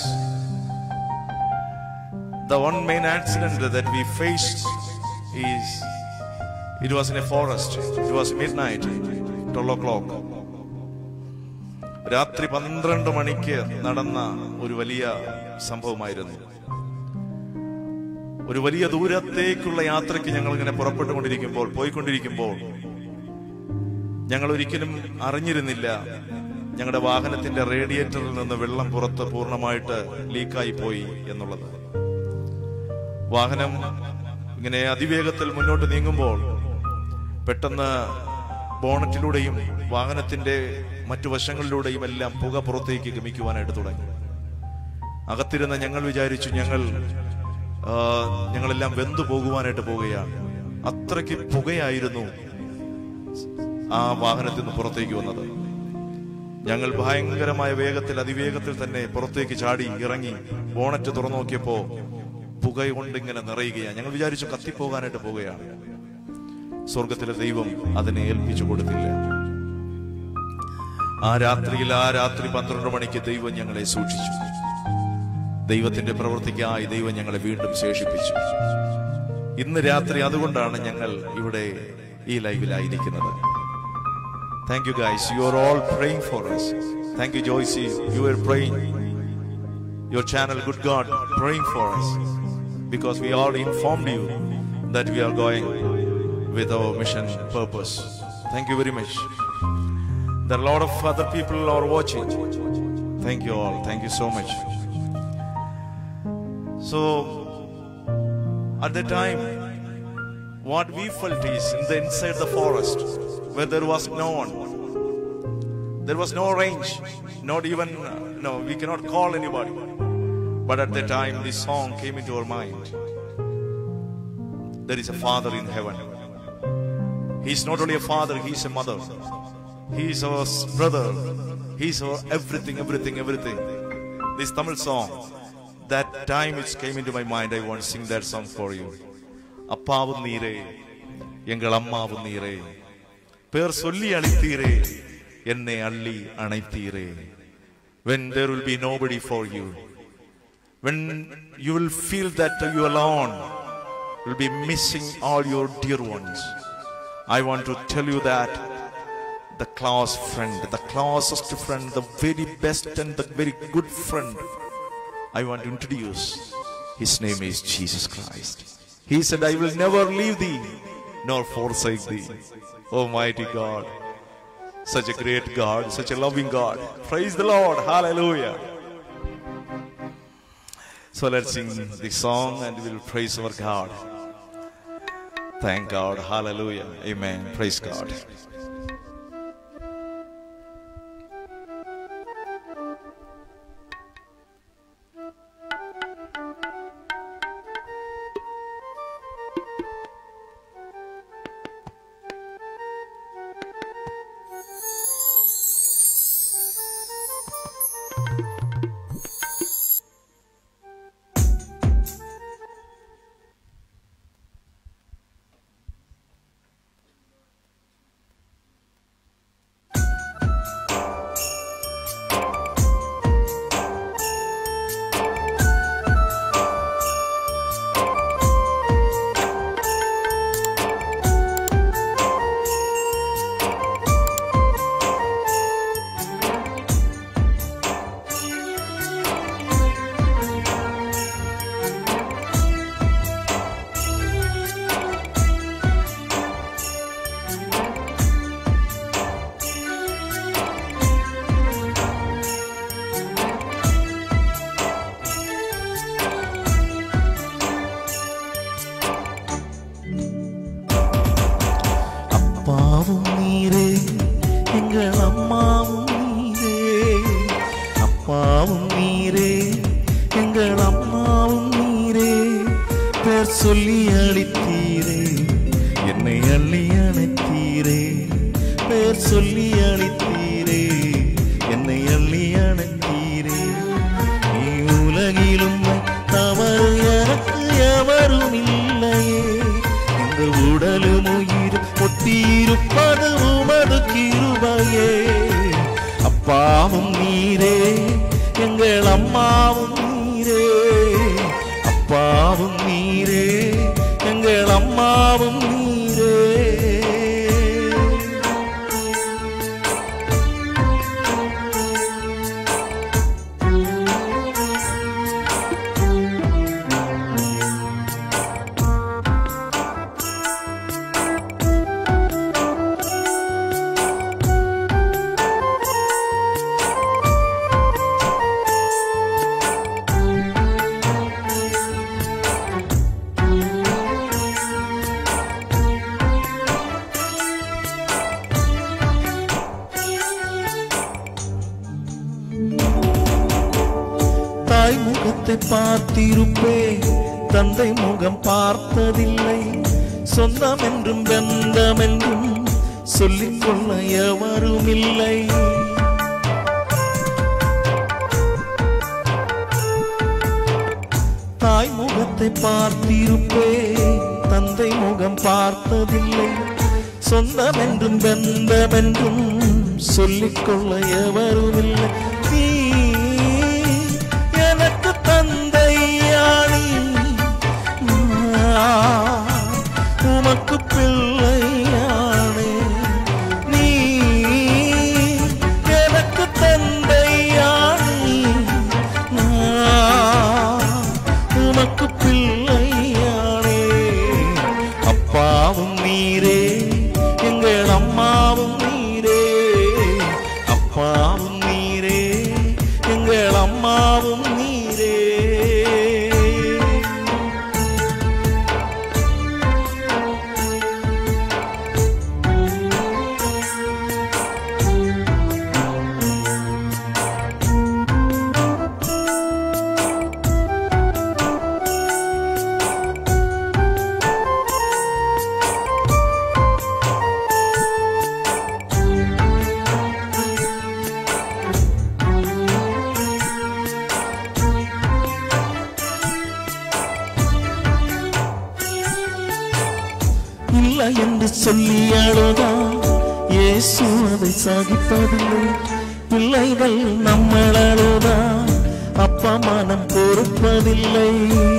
Speaker 4: The one main accident that we faced is it was in a forest. It was midnight, 12 o'clock. രാത്രി പന്ത്രണ്ട് മണിക്ക് നടന്ന ഒരു വലിയ സംഭവമായിരുന്നു ഒരു വലിയ ദൂരത്തേക്കുള്ള യാത്രയ്ക്ക് ഞങ്ങൾ ഇങ്ങനെ പുറപ്പെട്ടുകൊണ്ടിരിക്കുമ്പോൾ പോയിക്കൊണ്ടിരിക്കുമ്പോൾ ഞങ്ങൾ ഒരിക്കലും അറിഞ്ഞിരുന്നില്ല ഞങ്ങളുടെ വാഹനത്തിന്റെ റേഡിയേറ്ററിൽ നിന്ന് വെള്ളം പുറത്ത് പൂർണ്ണമായിട്ട് ലീക്കായി പോയി എന്നുള്ളത് വാഹനം ഇങ്ങനെ അതിവേഗത്തിൽ മുന്നോട്ട് നീങ്ങുമ്പോൾ പെട്ടെന്ന് ബോണറ്റിലൂടെയും വാഹനത്തിന്റെ മറ്റു വശങ്ങളിലൂടെയും എല്ലാം പുക പുറത്തേക്ക് ഗമിക്കുവാനായിട്ട് തുടങ്ങി അകത്തിരുന്ന ഞങ്ങൾ വിചാരിച്ചു ഞങ്ങൾ ആ, ഞങ്ങളെല്ലാം വെന്തു പോകുവാനായിട്ട് പോവുകയാണ് അത്രയ്ക്ക് പുകയായിരുന്നു ആ വാഹനത്തിൽ നിന്ന് പുറത്തേക്ക് വന്നത് ഞങ്ങൾ ഭയങ്കരമായ വേഗത്തിൽ അതിവേഗത്തിൽ തന്നെ പുറത്തേക്ക് ചാടി ഇറങ്ങി ബോണറ്റ് തുറന്നു നോക്കിയപ്പോ പുക കൊണ്ടിങ്ങനെ നിറയുകയാണ് ഞങ്ങൾ വിചാരിച്ചു കത്തിപ്പോകാനായിട്ട് പോവുകയാണ് സ്വർഗത്തിലെ ദൈവം അതിനെ ഏൽപ്പിച്ചു കൊടുത്തില്ല ആ രാത്രിയിൽ ആ രാത്രി പന്ത്രണ്ട് മണിക്ക് ദൈവം ഞങ്ങളെ സൂക്ഷിച്ചു ദൈവത്തിന്റെ പ്രവൃത്തിക്കായി ദൈവം ഞങ്ങളെ വീണ്ടും ശേഷിപ്പിച്ചു ഇന്ന് രാത്രി അതുകൊണ്ടാണ് ഞങ്ങൾ ഇവിടെ ഈ ലൈവിലായിരിക്കുന്നത് thank you guys you are all praying for us thank you Joycey you are praying your channel good god praying for us because we already informed you that we are going with our mission purpose thank you very much there are a lot of other people are watching thank you all thank you so much so at the time what we felt is in the inside the forest where there was no one there was no range not even uh, no we cannot call anybody but at the time this song came into our mind there is a father in heaven he's not only a father he's a mother he's our s- brother he's our everything everything everything this tamil song that time it came into my mind i want to sing that song for you அப்பாவும் நீரே எங்கள் அம்மாவும் நீரே பேர் சொல்லி அழைத்தீரே என்னை அள்ளி அணைத்தீரே when there will be nobody for you when you will feel that you alone will be missing all your dear ones i want to tell you that the close friend the closest friend the very best and the very good friend i want to introduce his name is jesus christ he said i will never leave thee nor forsake thee almighty god such a great God, such a loving God. Praise the Lord. Hallelujah. So let's sing this song and we'll praise our God. Thank God. Hallelujah. Amen. Praise God.
Speaker 6: சொல்லி அளித்தீரே என்னை அள்ளி அணைத்தீரே பேர் சொல்லி அளித்தீரே என்னை அள்ளி அணைத்தீரே நீ உலகிலும் தவறு எனக்கு எவரும் இல்லையே இந்த உடலும் உயிர் ஒட்டியிருப்பது உமது கிருபையே அப்பாவும் நீரே எங்கள் அம்மாவும் நீரே அப்பாவும் நீரே எங்கள் அம்மாவும் நீரே தாய் முகத்தை பார்த்திருப்பேன் தந்தை முகம் பார்த்ததில்லை சொந்தம் என்றும் பந்தம் என்றும் சொல்லிக்கொள்ள எவரும் இல்லை தாய் முகத்தை பார்த்திருப்பேன் தந்தை முகம் பார்த்ததில்லை சொந்தம் என்றும் பந்தம் என்றும் சொல்லிக்கொள்ள எவரும் இல்லை நீ எனக்கு தந்தையானி உமக்கு பிள்ளையானே நீ எனக்கு தந்தையானி உமக்கு பிள்ளையானே அப்பாவும் நீரே எங்கள் அம்மாவும் நீரே அப்பாவும் நீரே எங்கள் அம்மாவும் நீரே இல்லை என்று சொல்லி அழுதான் இயேசு அதை சாகிப்பதில்லை பிள்ளைகள் நம்மள் அழுதான் அப்பா மனம் பொறுப்பதில்லை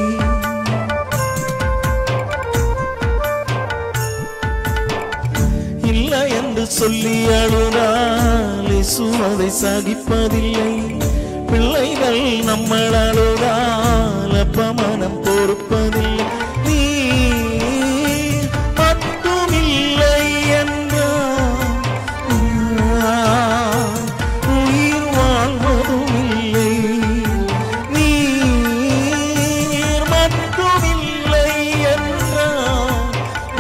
Speaker 6: இல்லை என்று சொல்லி அழுதால் இயேசு அதை சாகிப்பதில்லை பிள்ளைகள் நம்மள் அழுதால் அப்பா மனம் பொறுப்பதில்லை நீ மட்டுமில்லை என்றால் உயிர் வாழ்வதும் இல்லை நீர் மட்டுமில்லை என்றால்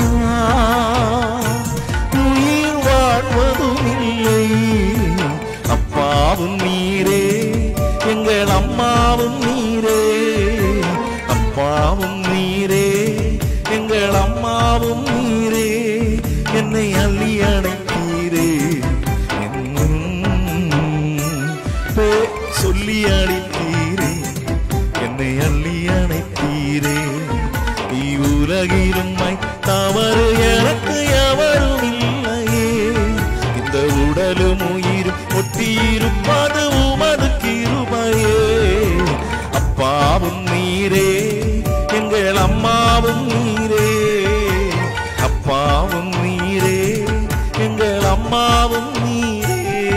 Speaker 6: உயிர் வாழ்வதும் இல்லை அப்பாவும் நீரே எங்கள் அம்மாவும் நீரே அப்பாவும் நீரே எங்கள் அம்மாவும் நீரே என்னை அள்ளி அணைத்தீரே என்னும் பேர் சொல்லி அழைத்தீரே என்னை அள்ளி அணைத்தீரே நீ உலகிலும் தவறு எனக்கு எவரும் இல்லையே இந்த உடலும் உயிரும் ஒட்டியிருப்பது உமது கிருபையே அப்பாவும் நீரே எங்கள் அம்மாவும் நீரே அப்பாவும் நீரே எங்கள் அம்மாவும் நீரே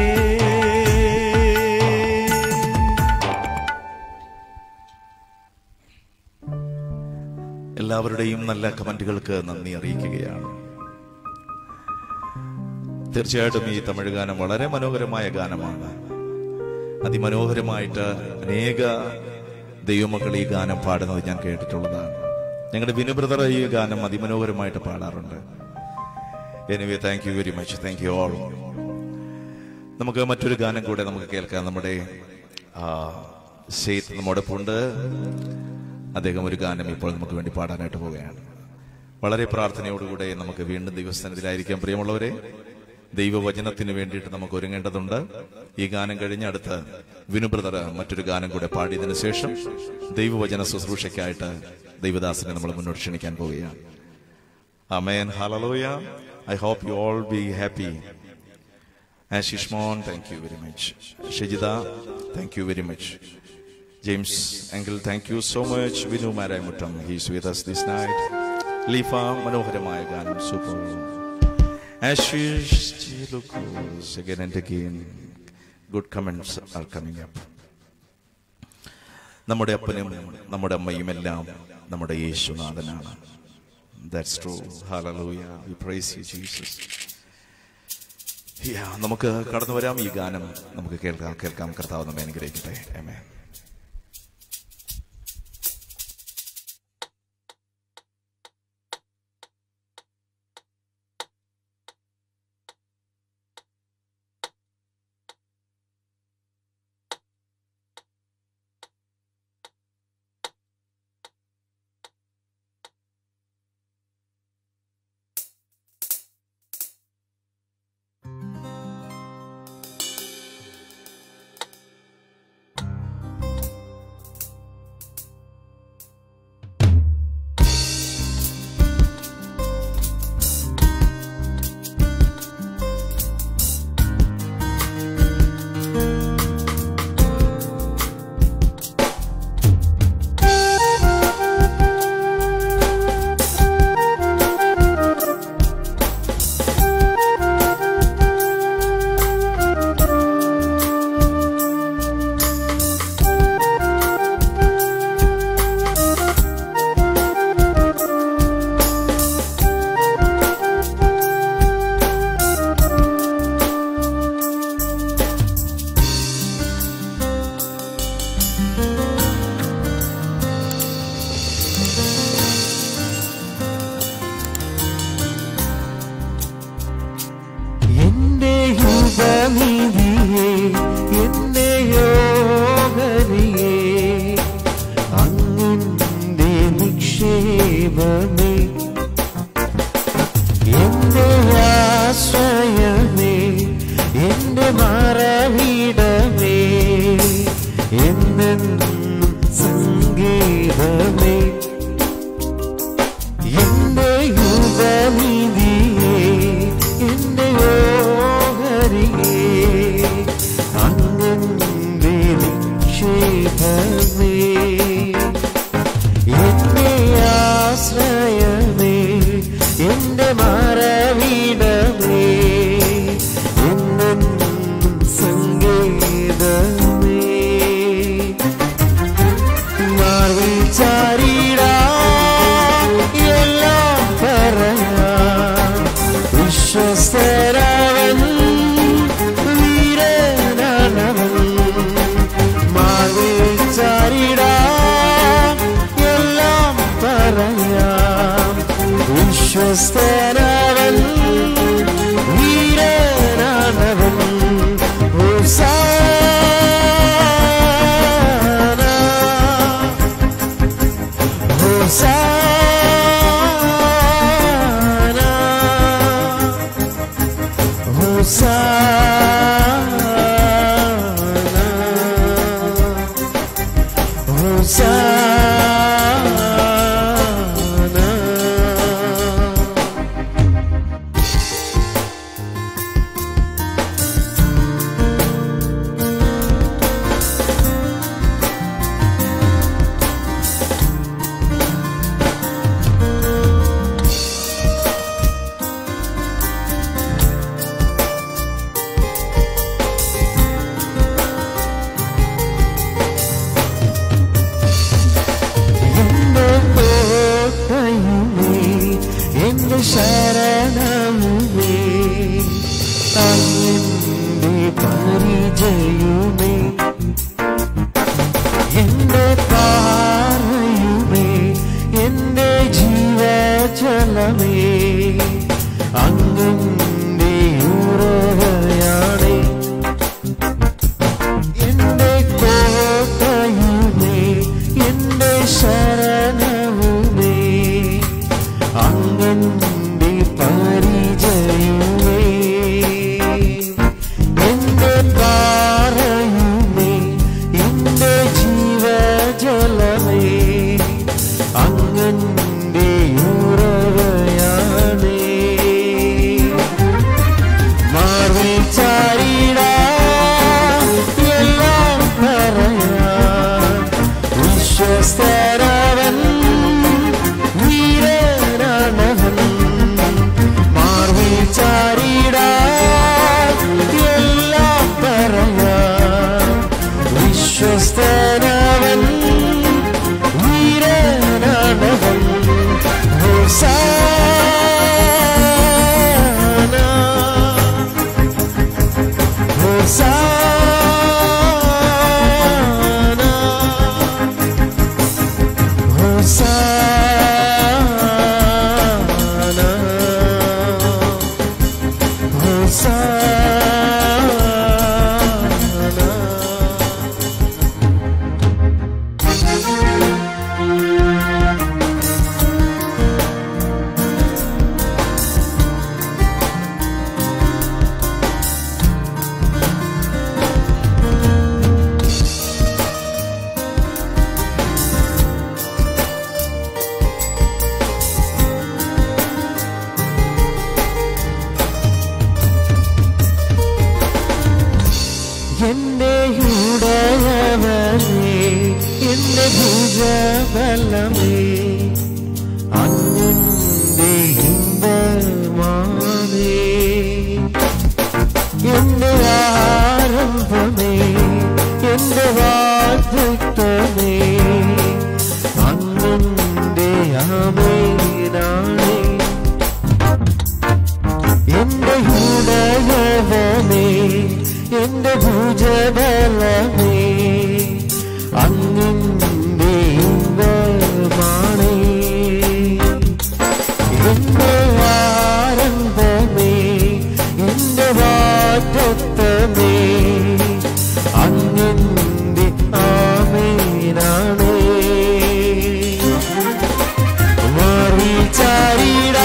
Speaker 4: എല്ലാവരുടെയും നല്ല കമന്റുകൾക്ക് നന്ദി അറിയിക്കുകയാണ് തീർച്ചയായിട്ടും ഈ തമിഴ് ഗാനം വളരെ മനോഹരമായ ഗാനമാണ് അതിമനോഹരമായിട്ട് അനേക ദൈവമക്കൾ ഈ ഗാനം പാടുന്നത് ഞാൻ കേട്ടിട്ടുള്ളതാണ് ഞങ്ങളുടെ വിനു ബ്രദർ ഈ ഗാനം അതിമനോഹരമായിട്ട് പാടാറുണ്ട് anyway thank you very much thank you all നമുക്ക് മറ്റൊരു ഗാനം കൂടെ നമുക്ക് കേൾക്കാം നമ്മുടെ ആ, സെയ്ത്ത് നമ്മോടൊപ്പം ഉണ്ട് അദ്ദേഹം ഒരു ഗാനം ഇപ്പോൾ നമുക്ക് വേണ്ടി പാടാനായിട്ട് പോവുകയാണ് വളരെ പ്രാർത്ഥനയോടുകൂടെ നമുക്ക് വീണ്ടും ദൈവസ്ഥാനത്തിലായിരിക്കാം പ്രിയമുള്ളവരെ ദൈവവചനത്തിന് വേണ്ടിയിട്ട് നമുക്ക് ഒരുങ്ങേണ്ടതുണ്ട് ഈ ഗാനം കഴിഞ്ഞ് അടുത്ത് വിനു ബ്രദർ മറ്റൊരു ഗാനം കൂടെ പാടിയതിനു ശേഷം ദൈവവചന ശുശ്രൂഷയ്ക്കായിട്ട് ദൈവദാസനെ നമ്മൾ മുന്നോട്ട് ക്ഷണിക്കാൻ പോവുകയാണ് Amen. Hallelujah. I hope you all be happy. Ashishmon, thank you very much. Shejida, thank you very much. James Uncle, thank you so much. Vinu Maraimutam, he's with us this night. Lifa, മനോഹരമായ ഗാനം super Ashish Chilukkoos again and again. Good comments are coming up. നമ്മുടെ അപ്പനും നമ്മുടെ അമ്മയും എല്ലാം നമ്മുടെ യേശുനാഥനാണ് that's true hallelujah we praise you Jesus Yeah, നമുക്ക് കടന്നു വരാം ഈ ഗാനം നമുക്ക് കേൾക്കാം കേൾക്കാം കർത്താവ് നമ്മെ അനുഗ്രഹിക്കട്ടെ ആമേൻ
Speaker 1: എന്റെ യുഗനിധിയെ എന്റെ യോഗനിയെ അങ്ങിന്റെ നിക്ഷേപമേ എന്റെ ആശ്രയമേ എന്റെ മറവിടമേ എന്നെന്നും സംഗീതമേ എന്റെ യുഗനിധിയെ എന്റെ ഓഹരിയെ അങ്ങന്റെ നിക്ഷേപമേ എന്റെ ആശ്രയമേ എന്റെ മറവിടമേ എന്നെന്നും സംഗീതമേ മാർവിൽ ചാരിടാ എല്ലാം പറയാം വിശ്വസ്തരാവൻ വീരനാണവൻ മാർവിൽ ചാരിടാ എല്ലാം പറയാം വിശ്വസ്തരാവൻ വീരനാണവൻ ഹോസാന Hosanna, Hosanna, Hosanna. എന്റെ കോട്ടയുമേ എന്റെ ശരണമുമേ അങ്ങന്റെ പരിചയുമേ എന്റെ പാറയുമേ എന്റെ ജീവജലമേ അങ്ങന്റെ ഉറവയാണേ എന്റെ കോട്ടയുമേ എന്റെ ശരണ ജലമേ അങ്ങന്റെ ഉറവയാണേ മാർവിൽ ചാരിടാ എല്ലാം പറയാൻ വിശ്വസ്തരവൻ വീരനാണവൻ മാർവിൽ ചാരിടാ എല്ലാം പറയാൻ വിശ്വസ്തനവൻ വീരനാണവൻ ഹോസാന Hosanna, Hosanna, Hosanna. എന്റെ ഉടയവനേ എന്റെ ഭുജബലമേ അങ്ങന്റെ ഇമ്പമാനേ എന്റെ ആരംഭമേ എന്റെ വാഗ്ദത്തമേ അങ്ങന്റെ ആമേനാണേ എന്റെ ഹൃദയവമേ എന്റെ ഭുജബലമേ അങ്ങന്റെ ഇമ്പമാണേ എന്റെ ആരംഭമേ എന്റെ വാറ്റത്തമേ അങ്ങന്റെ ആമേനാണേ മാറി ചാരിടാ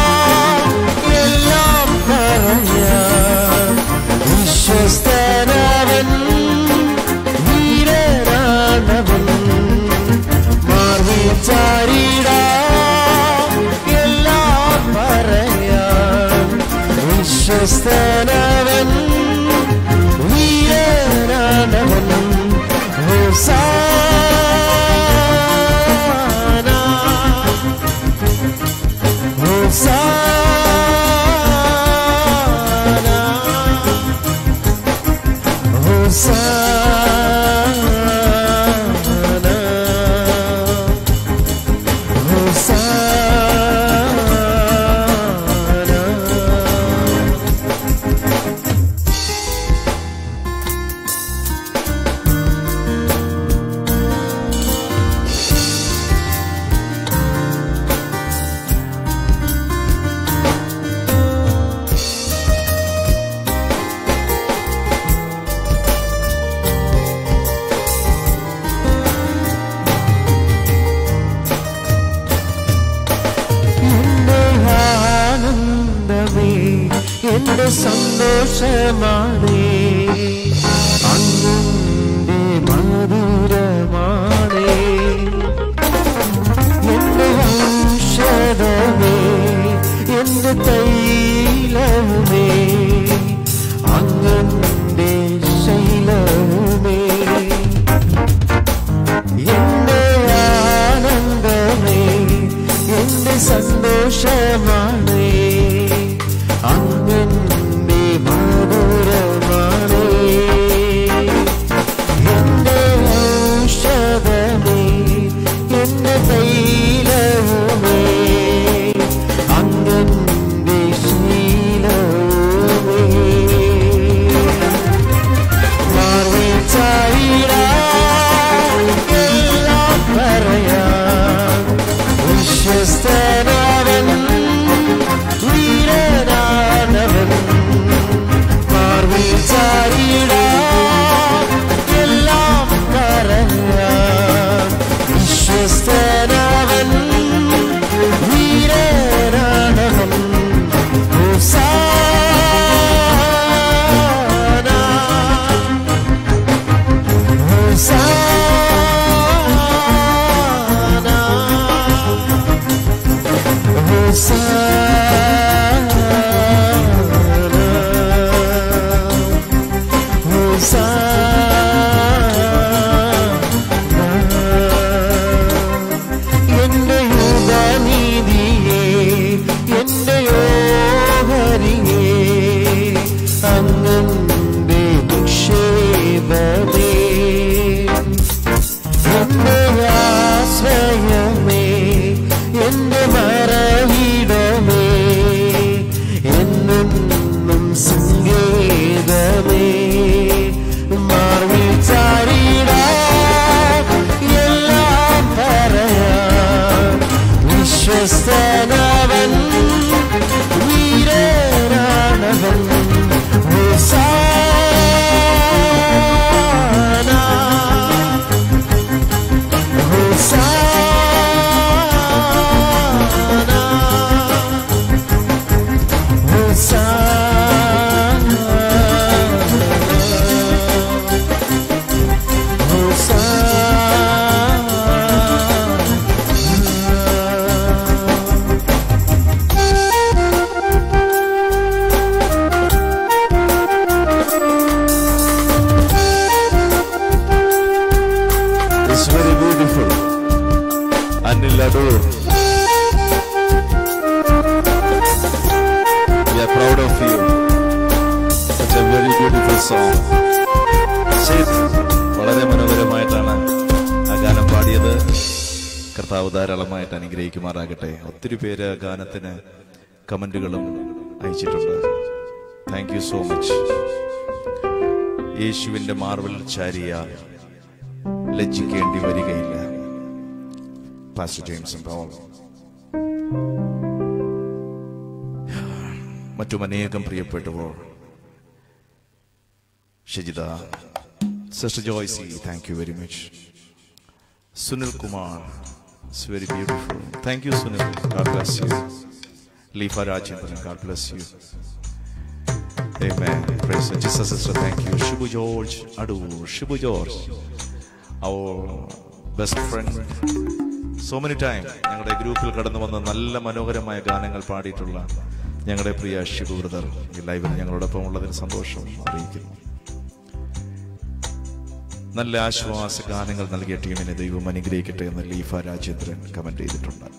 Speaker 1: എല്ലാം പറയാൻ വിശ്വസ്തനവൻ വീരനാണവൻ മാറി ചാരിടാ എല്ലാം പറയാൻ വിശ്വസ്തനവൻ വീരനാണവൻ ഹോസാന Hosanna, Hosanna, Hosanna. എന്റെ ആനന്ദമേ എന്റെ സന്തോഷമാണേ അങ്ങന്റെ മധുരമാണേ എന്റെ ഔഷധമേ എന്റെ തൈലവുമേ അങ്ങന്റെ ശൈലവുമേ എന്റെ ആനന്ദമേ എന്റെ സന്തോഷമാണേ അങ്ങന്റെ മധുരമാണേ എന്റെ ഔഷധമേ എന്റെ തൈലവുമേ അങ്ങന്റെ ശീലവുമേ മാർവിൽ ചാരിടാ എല്ലാം പറയാൻ വിശ്വസ്തനാവൻ വീരനാണവൻ മാർവിൽ ചാരിടാ എല്ലാം പറയാൻ വിശ്വസ്തനാവൻ വീരനാണവൻ ഹോസാന എന്റെ യുഗനീതിയെ എന്റെ ഓഹരിയെ അങ്ങന്റെ നിക്ഷേപമേ എന്റെ ആശ്രയമേ എന്റെ മറവിടമേ എന്നും സങ്കേതമേ മാർവിൽ ചാരിടാ എല്ലാം പറയാം വിശ്വസ്തനവൻ വീരനാണവൻ ഹോസാന
Speaker 4: It's very beautiful. Anil Adur. We are proud of you. Such a very beautiful song. Sid, വളരെ മനോഹരമായിട്ടാണ് ആ ഗാനം പാടിയത് കർത്താവ് ധാരാളമായിട്ട് അനുഗ്രഹിക്കുമാറാകട്ടെ ഒത്തിരി പേര് ആ ഗാനത്തിന് കമന്റുകളും അയച്ചിട്ടുണ്ട് താങ്ക് യു സോ മച്ച് യേശുവിന്റെ മാർവൽ ചാരിയാൽ ലജ്ജിക്കേണ്ടി വരികയില്ല പാസ്റ്റർ ജെയിംസ് പവൽ മറ്റും അനേകം പ്രിയപ്പെട്ടവർ Shajitha sister Joycey thank you very much Sunil Kumar it's very beautiful thank you Sunil God bless you Lifa Rajendran God bless you Amen. Praise the Jesus sister. Thank you. Shibu George Adu. Shibu George. Our best friend. So many time ഞങ്ങളുടെ ഗ്രൂപ്പിൽ കടന്നു വന്ന നല്ല മനോഹരമായ ഗാനങ്ങൾ പാടിയിട്ടുള്ള ഞങ്ങളുടെ പ്രിയ Shibu brother ഈ ലൈവിൽ ഞങ്ങളോടൊപ്പം ഉള്ളതിന് സന്തോഷം അറിയിക്കുന്നു നല്ല ആശ്വാസ ഗാനങ്ങൾ നൽകിയ ടീമിനെ ദൈവം അനുഗ്രഹിക്കട്ടെ എന്ന് ലീഫ രാജേന്ദ്രൻ കമന്റ് ചെയ്തിട്ടുണ്ട്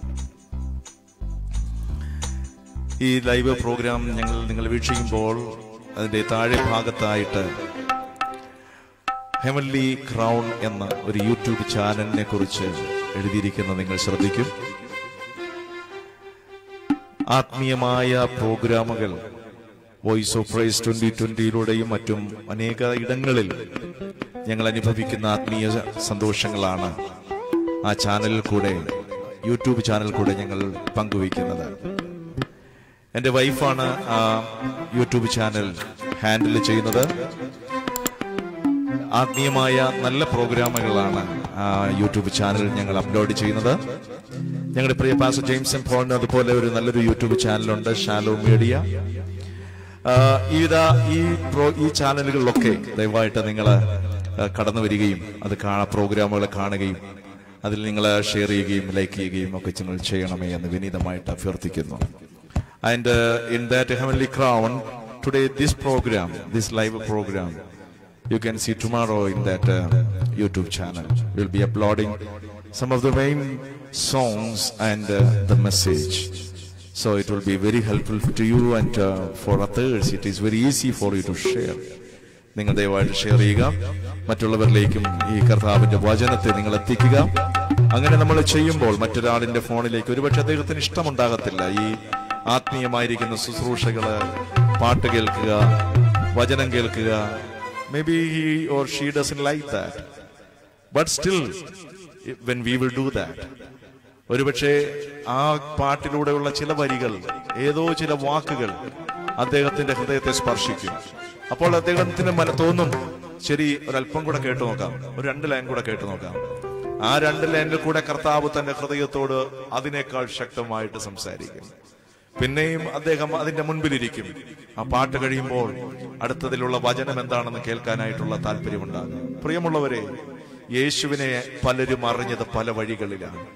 Speaker 4: ഈ ലൈവ് പ്രോഗ്രാം ഞങ്ങൾ നിങ്ങൾ വീക്ഷിക്കുമ്പോൾ അതിന്റെ താഴെ ഭാഗത്തായിട്ട് ഹെവൻലി ക്രൗൺ എന്ന ഒരു യൂട്യൂബ് ചാനലിനെ കുറിച്ച് എഴുതിയിരിക്കുന്നത് നിങ്ങൾ ശ്രദ്ധിക്കും ആത്മീയമായ പ്രോഗ്രാമുകൾ വോയിസ് ഓഫ് പ്രൈസ് ട്വന്റി ട്വന്റിയിലൂടെയും മറ്റും അനേക ഇടങ്ങളിൽ ഞങ്ങൾ അനുഭവിക്കുന്ന ആത്മീയ സന്തോഷങ്ങളാണ് ആ ചാനലിൽ കൂടെ യൂട്യൂബ് ചാനൽ കൂടെ ഞങ്ങൾ പങ്കുവയ്ക്കുന്നത് എൻ്റെ വൈഫാണ് ആ യൂട്യൂബ് ചാനൽ ഹാൻഡിൽ ചെയ്യുന്നത് ആത്മീയമായ നല്ല പ്രോഗ്രാമുകളാണ് ആ യൂട്യൂബ് ചാനൽ ഞങ്ങൾ അപ്ലോഡ് ചെയ്യുന്നത് ഞങ്ങളുടെ പ്രിയ പാസ്റ്റർ ജെയിംസ് എം പോളിന് അതുപോലെ ഒരു നല്ലൊരു യൂട്യൂബ് ചാനലുണ്ട് ഷാലോ മീഡിയ ആ, ഈ വിധ ഈ പ്രോ ഈ ചാനലുകളിലൊക്കെ ദയവായിട്ട് നിങ്ങൾ കടന്നു വരികയും അത് കാണാ പ്രോഗ്രാമുകൾ കാണുകയും അതിൽ നിങ്ങൾ ഷെയർ ചെയ്യുകയും ലൈക്ക് ചെയ്യുകയും ഒക്കെ നിങ്ങൾ ചെയ്യണമേ എന്ന് വിനീതമായിട്ട് അഭ്യർത്ഥിക്കുന്നു and in that heavenly crown today this program this live program you can see tomorrow in that uh, YouTube channel. We'll be uploading some of the main songs and uh, the message. So it will be very helpful to you and uh, for others. It is very easy for you to share. നിങ്ങൾ ദയവായിട്ട് share ചെയ്യുക മറ്റുള്ളവരിലേക്കും ഈ കർത്താവിന്റെ വചനത്തെ നിങ്ങൾ എത്തിക്കുക അങ്ങനെ നമ്മൾ ചെയ്യുമ്പോൾ മറ്റൊരാളിന്റെ ഫോണിലേക്ക് ഒരുപക്ഷെ അദ്ദേഹത്തിന് ഇഷ്ടമുണ്ടാകത്തില്ല ഈ ആത്മീയമായിരിക്കുന്ന ശുശ്രൂഷകള് പാട്ട് കേൾക്കുക വചനം കേൾക്കുക maybe he or she doesn't like that but still when we will do that ഒരുപക്ഷെ ആ പാട്ടിലൂടെയുള്ള ചില വരികൾ ഏതോ ചില വാക്കുകൾ അദ്ദേഹത്തിന്റെ ഹൃദയത്തെ സ്പർശിക്കും അപ്പോൾ അദ്ദേഹത്തിന് മന തോന്നും ശരി ഒരല്പം കൂടെ കേട്ടു നോക്കാം ഒരു രണ്ട് ലൈൻ കൂടെ കേട്ടു നോക്കാം ആ രണ്ട് ലൈനിൽ കൂടെ കർത്താവ് തന്റെ ഹൃദയത്തോട് അതിനേക്കാൾ ശക്തമായിട്ട് സംസാരിക്കും പിന്നെയും അദ്ദേഹം അതിന്റെ മുൻപിലിരിക്കും ആ പാട്ട് കഴിയുമ്പോൾ അടുത്തതിലുള്ള വചനം എന്താണെന്ന് കേൾക്കാനായിട്ടുള്ള താല്പര്യമുണ്ടാകും പ്രിയമുള്ളവരെ യേശുവിനെ പലരും അറിഞ്ഞത് പല വഴികളിലാണ്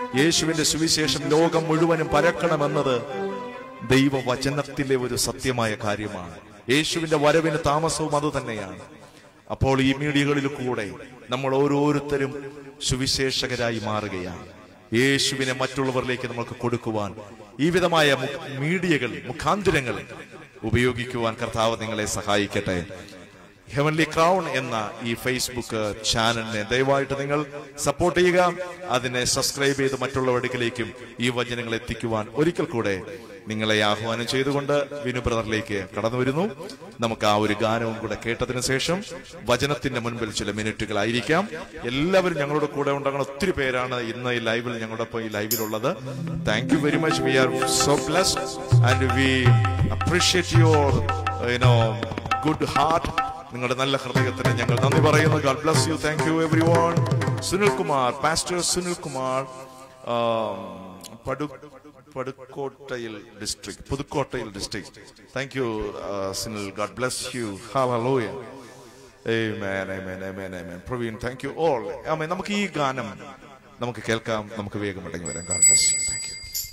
Speaker 4: യേശുവിന്റെ സുവിശേഷം ലോകം മുഴുവനും പരക്കണമെന്നത് ദൈവവചനത്തിലെ ഒരു സത്യമായ കാര്യമാണ് യേശുവിന്റെ വരവിന് താമസവും അത് തന്നെയാണ് അപ്പോൾ ഈ മീഡിയകളിൽ കൂടെ നമ്മൾ ഓരോരുത്തരും സുവിശേഷകരായി മാറുകയാണ് യേശുവിനെ മറ്റുള്ളവരിലേക്ക് നമുക്ക് കൊടുക്കുവാൻ ഈ വിധമായ മു- മീഡിയകൾ മുഖാന്തിരങ്ങൾ ഉപയോഗിക്കുവാൻ കർത്താവ് നിങ്ങളെ സഹായിക്കട്ടെ ഹെവൻലി ക്രൗൺ എന്ന ഈ ഫേസ്ബുക്ക് ചാനലിനെ ദയവായിട്ട് നിങ്ങൾ സപ്പോർട്ട് ചെയ്യുക അതിനെ സബ്സ്ക്രൈബ് ചെയ്ത് മറ്റുള്ളവരിലേക്കും ഈ വചനങ്ങൾ എത്തിക്കുവാൻ ഒരിക്കൽ കൂടെ നിങ്ങളെ ആഹ്വാനം ചെയ്തുകൊണ്ട് വിനു ബ്രദറിലേക്ക് കടന്നു വരുന്നു നമുക്ക് ആ ഒരു ഗാനവും കൂടെ കേട്ടതിന് ശേഷം വചനത്തിന്റെ മുൻപിൽ ചില മിനിറ്റുകളായിരിക്കാം എല്ലാവരും ഞങ്ങളുടെ കൂടെ ഉണ്ടാകുന്ന ഒത്തിരി പേരാണ് ഇന്ന് ഈ ലൈവിൽ ഞങ്ങളുടെ ഒപ്പം ഈ ലൈവിലുള്ളത് thank you very much we are so blessed and we appreciate your you know good heart നിങ്ങളുടെ നല്ല ഹൃദയത്തിന് ഞങ്ങൾ നന്ദി പറയുന്നു God bless you thank you everyone Sunil Kumar pastor Sunil Kumar um, പടു പടുക്കോട്ടയിൽ ഡിസ്ട്രിക്ട് പുതുക്കോട്ടയിൽ district thank you Sunil God bless you hallelujah Amen, amen, amen, amen. Praveen thank you all amen നമുക്ക് ഈ ഗാനം നമുക്ക് കേൾക്കാം നമുക്ക് വേഗം മടങ്ങി വരാം God bless you thank you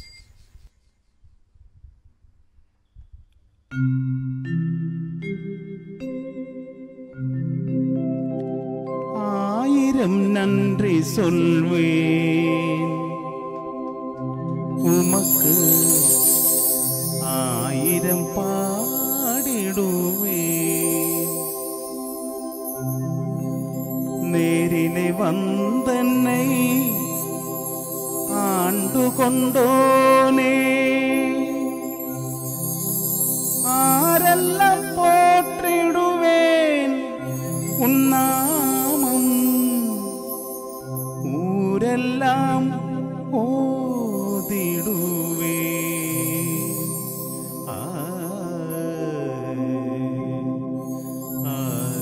Speaker 5: ஆயிரம் நன்றி சொல்வேன் உமக்கு ஆயிரம் பாடிடுவேன் നേരിലെ വന്ദന്നെ ആണ്ടു കൊണ്ടോനേ ആരെല്ലാം പോற்றிടുവേൻ ഉന്നാമം ഊരെല്ലാം ഓതിടുവേ ആ ആ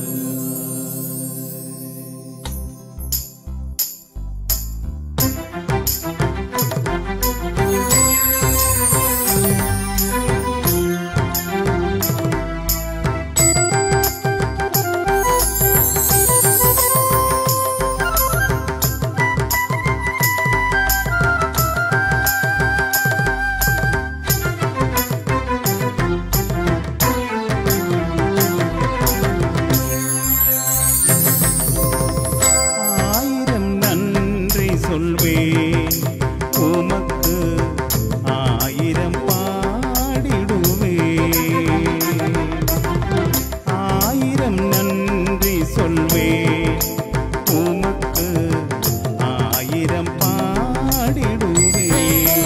Speaker 5: ஆயிரம் நன்றி சொல்வேன் உமக்கு ஆயிரம் பாடிடுவேன் ஆயிரம் நன்றி சொல்வேன் உமக்கு ஆயிரம் பாடிடுவேன்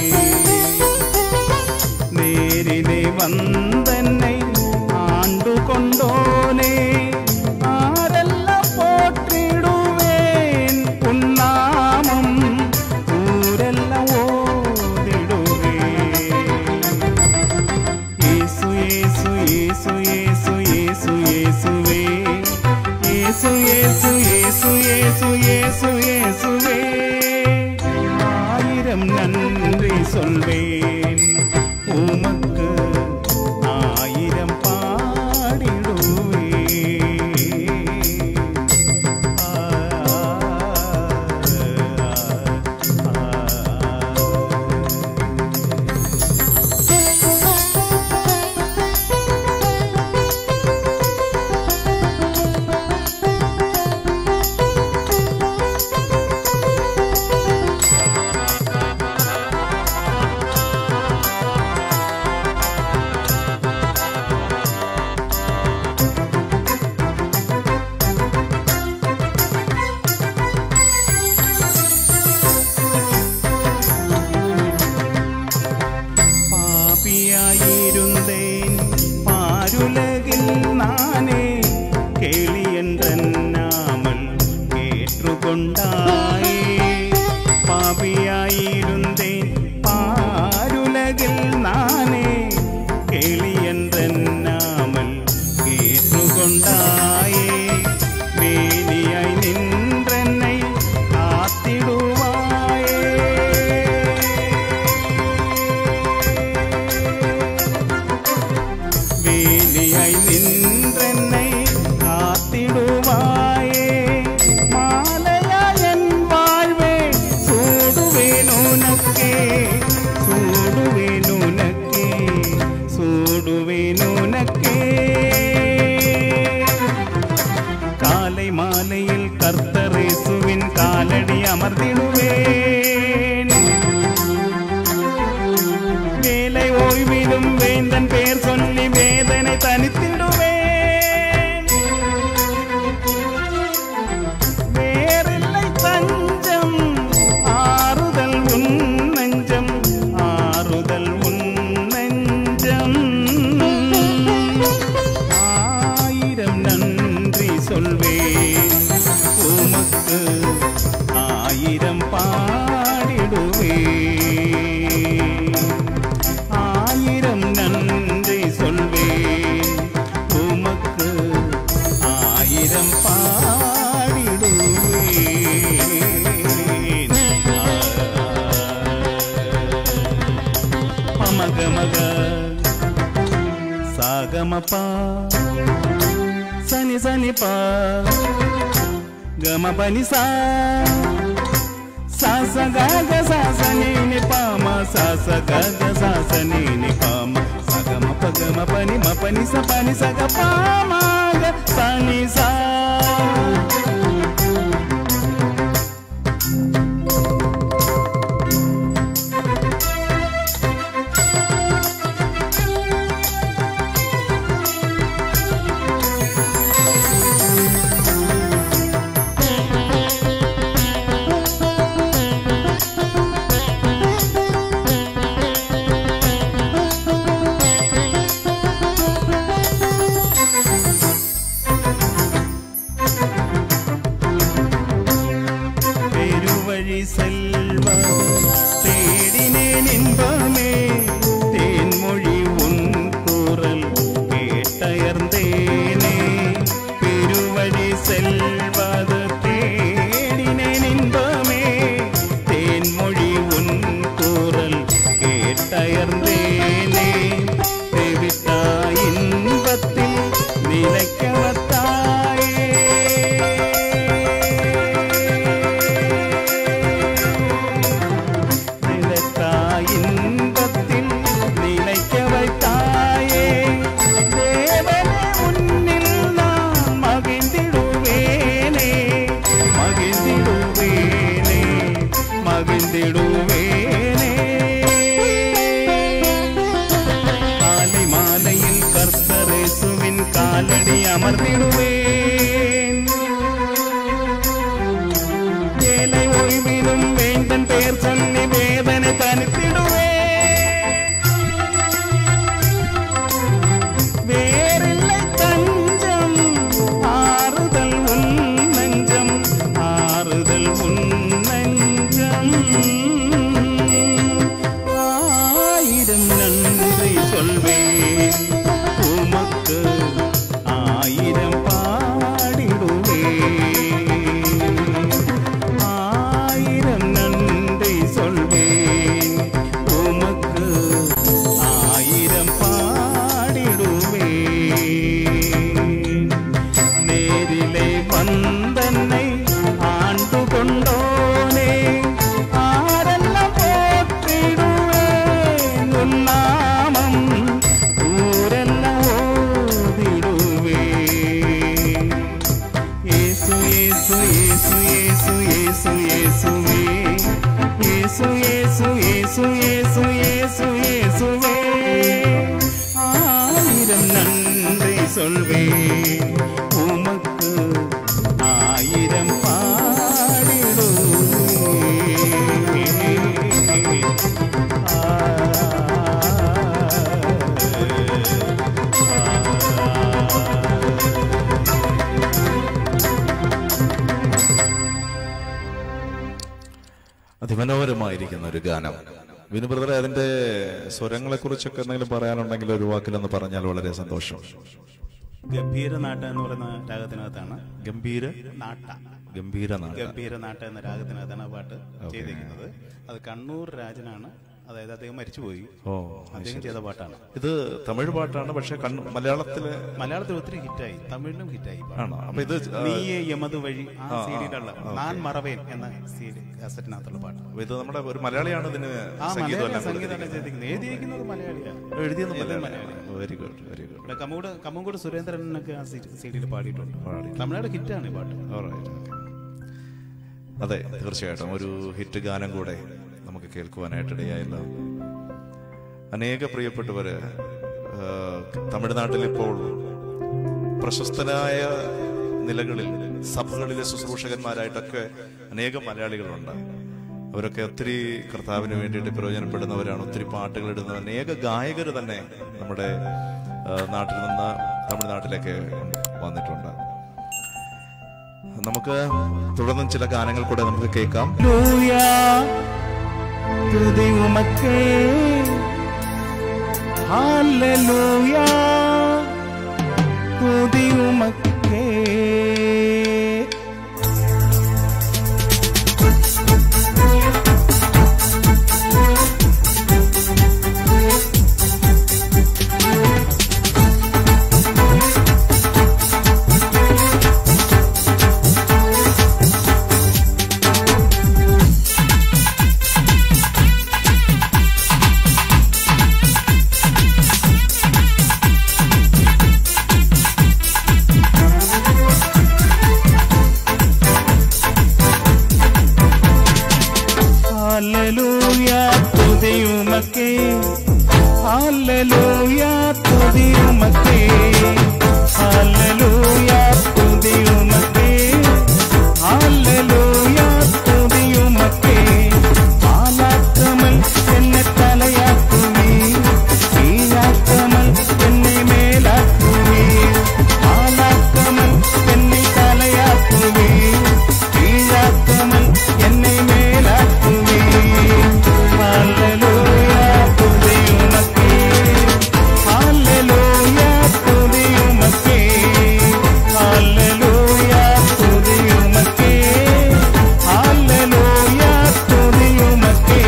Speaker 5: നേരിലെ വന്ദനെ ആണ്ടുകൊണ്ടോനേ ആരെല്ലാം പോற்றிടുവേൻ ഉന്നാമം ഊരെല്ലാം ഓടിടുവേ യേസു യേസു യേസു യേസു യേസു യേസുവേ യേസു യേസു യേസു യേസു യേസു യേസുവേ ആയിരം നன்றி சொல்வேன் உமக்கு ஆயிரம் பாடிடுவே ആയിരം പാടിടുവേ ஆயிரம் நன்றி சொல்வேன் உமக்கு ஆயிரம் பாடிடுவேன் மக மக சாகமப்பா சனி சனி பா கம பனி சா sa sa ga ga sa sa ni ni pa ma sa sa ga ga sa sa ni ni pa ma sa ga ma pa ga ma pa ni ma pa ni sa pa ni sa ga pa ma ga sa ni sa பெருவழி செல்வது தேடினேன் இன்பமே தேன்மொழி உன் குரல் கேட்டயர்ந்தேனே பெருவழி செல்வது தேடினேன் இன்பமே தேன்மொழி உன் குரல் கேட்டயர்ந்தேனே தேவித்தா இன்பத்தில் நிலைக்கவத்தாயே நிலைத்தாய் இன்பத்தில் நிலைக்க வைத்தாயே தேவனே உன்னில் நான் மகிழ்ந்திடுவேனே மகிழ்ந்திடுவேனே மகிழ்ந்திடுவேனே காலை மாலையில் கர்த்தரேசுவின் காலடி அமர்ந்திடுவேன் ஏழை ஓய்விலும் வேந்தன் பெயர் சொல்லி வேதனை தனித்திடுவேன் வேறில்லை தஞ்சம் ஆறுதல் உன் நெஞ்சம் ஆறுதல் உன் நெஞ்சம் ஆயிரம் நன்றி சொல்வேன் உமக்கு ஆயிரம் பாடிடுவேன் ஆயிரம் நன்றி சொல்வேன் உமக்கு ஆயிரம் பாடிடுவேன் நேரிலே வந்தன்னை ஆண்டு கொண்டோனே ஆரெல்லாம் போற்றிடுவேன் உன் நாமம் ஊரெல்லாம் ஓதிடுவேன் യേശു യേശു യേശു യേശു യേശു യേശുവേ യേശു യേശു യേശു യേശു യേശു യേശുവേ ആയിരം നന്ദി சொல்வே உமக்கு ஆயிரம் பாடிடுவே
Speaker 4: അതിമനോഹരമായിരിക്കുന്ന ഒരു ഗാനം വിനു ബ്രദറെ അതിന്റെ സ്വരങ്ങളെ കുറിച്ചൊക്കെ എന്തെങ്കിലും പറയാനുണ്ടെങ്കിൽ ഒരു വാക്കിലൊന്ന് പറഞ്ഞാൽ വളരെ സന്തോഷം
Speaker 5: ഗംഭീര നാട്ട എന്ന് പറയുന്ന രാഗത്തിനകത്താണ്
Speaker 4: ഗംഭീര
Speaker 5: നാട്ട
Speaker 4: ഗംഭീര നാട
Speaker 5: ഗംഭീര നാട്ട എന്ന രാഗത്തിനകത്താണ് ആ പാട്ട് ചെയ്തിരിക്കുന്നത് അത് കണ്ണൂർ രാജനാണ് അതായത് അദ്ദേഹം മരിച്ചുപോയി
Speaker 4: ഓ
Speaker 5: അദ്ദേഹം ചെയ്ത പാട്ടാണ്
Speaker 4: ഇത് തമിഴ് പാട്ടാണ് പക്ഷെ കണ്ണു മലയാളത്തില്
Speaker 5: മലയാളത്തിൽ ഒത്തിരി ഹിറ്റായി തമിഴിലും ഹിറ്റായി
Speaker 4: ആണോ അപ്പൊ ഇത് ആ,
Speaker 5: നീയെ യമത് വഴി ആ സീഡിയിലുള്ള നാൻ മറവേൻ എന്ന സീഡ് കാസറ്റിനകത്തുള്ള പാട്ട്
Speaker 4: അപ്പൊ ഇത് നമ്മുടെ ഒരു മലയാളിയാണ് ഇതിന്
Speaker 5: ആ
Speaker 4: സംഗീതം
Speaker 5: മലയാള
Speaker 4: എല്ലാം
Speaker 5: സംഗീതമാണ് ചെയ്തിരിക്കുന്നത് എഴുതിയിരിക്കുന്നത് മലയാളിയാണ്
Speaker 4: കൊടുത്തിരിക്കുന്നത്. എഴുതിയത്
Speaker 5: എഴുതിയത്
Speaker 4: Malayalam very good very good
Speaker 5: ഇവിടെ കമ്മൂട് കമ്മൂട് സുരേന്ദ്രനൊക്കെ ആ സീഡിയിൽ പാടിയിട്ടുണ്ട് തമിഴ്നാട് ഹിറ്റാണ് ഈ പാട്ട്
Speaker 4: അതെ തീർച്ചയായിട്ടും ഒരു ഹിറ്റ് ഗാനം കൂടെ നമുക്ക് കേൾക്കുവാനായിട്ട് ഇടയായല്ലോ അനേക പ്രിയപ്പെട്ടവര് ആ, തമിഴ്നാട്ടിൽ ഇപ്പോൾ പ്രശസ്തനായ നിലകളിൽ സഭകളിലെ ശുശ്രൂഷകന്മാരായിട്ടൊക്കെ അനേകം മലയാളികളുണ്ട് അവരൊക്കെ ഒത്തിരി കർത്താവിന് വേണ്ടിയിട്ട് പ്രയോജനപ്പെടുന്നവരാണ് ഒത്തിരി പാട്ടുകൾ ഇടുന്ന അനേക ഗായകർ തന്നെ നമ്മുടെ ആ, നാട്ടിൽ നിന്ന് തമിഴ്നാട്ടിലേക്ക് വന്നിട്ടുണ്ട് നമുക്ക് തുടർന്നും ചില ഗാനങ്ങൾ കൂടെ നമുക്ക് കേൾക്കാം
Speaker 5: ലൂയ തുതി ഉമക്കേ ഹല്ലേലൂയ തുതി ഉമക്കേ ഹല്ലേലൂയ തുതി ഉമക്കേ ഹല്ലേലൂയ തുതി ഉമക്കേ ഹല്ലേലൂയ തുതി ഉമക്കേ ഹല്ലേലൂയ തുതി ഉമക്കേ ആലാക്കമൽ എന്നെ തലയാക്കുമേ കീഴാക്കമൽ എന്നെ മേലാക്കുമേ ആലാക്കമൽ എന്നെ തലയാക്കുമേ കീഴാക്കമൽ എന്നെ മേലാക്കുമേ ഹല്ലേലൂയ തുതി ഉമക്കേ ഹല്ലേലൂയ തുതി ഉമക്കേ ഹല്ലേലൂയ തുതി ഉമക്കേ ഹല്ലേലൂയ തുതി ഉമക്കേ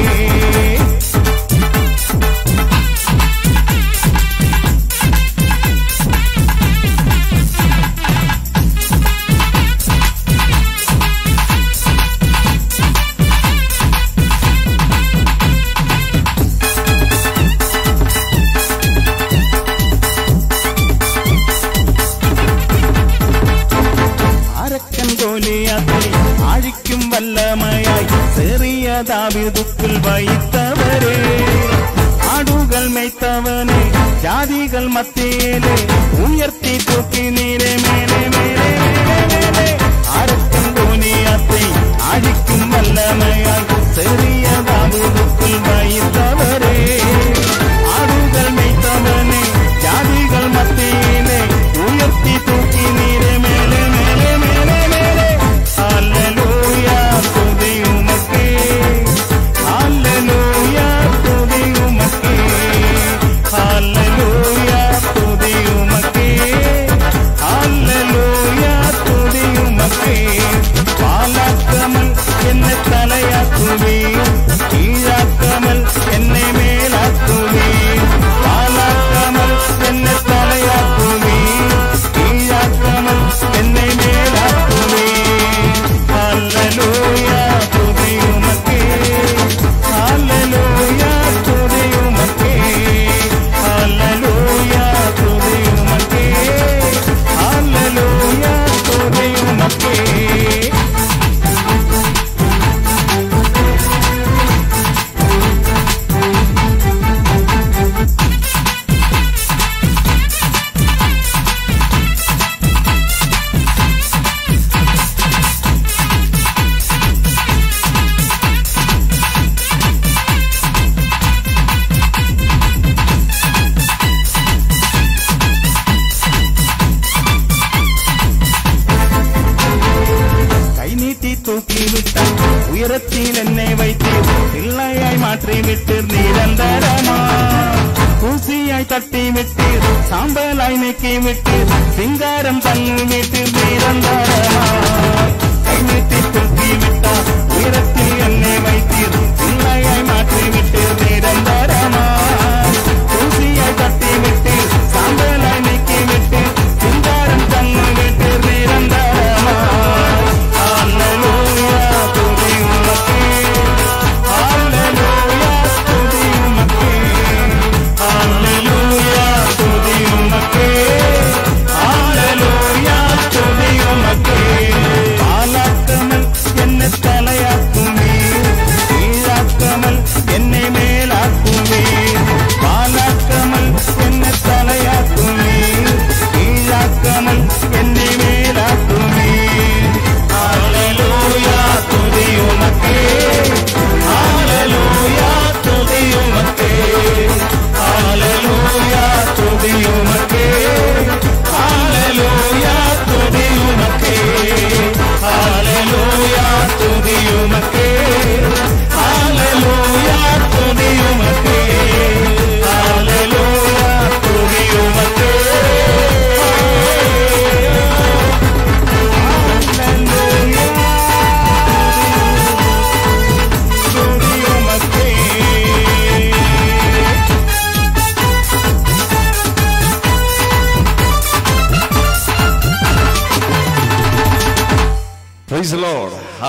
Speaker 5: അരക്കൻ ഗോലിയാത്രി ആഴിക്കും വല്ലമയായി ചെറിയ ദാവിദുക്കിൽ വൈത്തവരെ ആടുകൾ മേയ്ത്തവനെ ജാതികൾ മത്തിയിലെ ഉയർത്തി തൂക്കി നീരെ മേലെ മേലെ മേലെ മേലെ അരക്കൻ ഗോലിയാത്രി ആഴിക്കും വല്ലമയായി ചെറിയ ദാവിദുക്കിൽ വൈത്തവരെ ആടുകൾ മേയ്ത്തവനെ ജാതികൾ മത്തിയിലെ ഉയർത്തി തൂക്കി നീരെ മേലെ മേലെ മേലെ മേലെ ഹല്ലേലൂയ സ്തുതിയുമക്കേ ഹല്ലേലൂയ സ്തുതിയുമക്കേ ഹല്ലേലൂയ സ്തുതിയുമക്കേ ഹല്ലേലൂയ സ്തുതിയുമക്കേ പാലാക്കമൽ എന്നെ തലയാക്കുമേ കീഴാക്കമൽ എന്നെ മേലാക്കുമേ പാലാക്കമൽ എന്നെ തലയാക്കുമേ കീഴാക്കമൽ എന്നെ മേലാക്കുമേ ഹല്ലേലൂയ സ്തുതിയുമക്കേ ഹല്ലേലൂയ സ്തുതിയുമക്കേ ഹല്ലേലൂയ സ്തുതിയുമക്കേ ഹല്ലേലൂയ സ്തുതിയുമക്കേ കൈനീട്ടി തൂക്കി വിട്ട ഉയരത്തിൽ എന്നെ വൈത്തി പിള്ളയായി മാറ്റി വിട്ട് നിരന്തരമാ കൂസിയായി തട്ടി വിട്ട് സാമ്പലായി നീക്കി വിട്ട് സിംഗാരം തങ്ങി വിട്ട് നിരന്തരമാ കൈനീട്ടി തൂക്കി വിട്ട ഉയരത്തിൽ എന്നെ വൈത്തി പിള്ളയായി മാറ്റി വിട്ട് നിരന്തരമാ കൂസിയായി തട്ടി വിട്ട് സാമ്പലായി നീക്കി വിട്ട് സിംഗാരം തങ്ങി വിട്ട് നിരന്തരമാ ഹല്ലേലൂയ സ്തുതിയുമക്കേ ഹല്ലേലൂയ സ്തുതിയുമക്കേ ഹല്ലേലൂയ സ്തുതിയുമക്കേ ഹല്ലേലൂയ സ്തുതിയുമക്കേ പാലാക്കമൽ എന്നെ തലയാക്കുമേ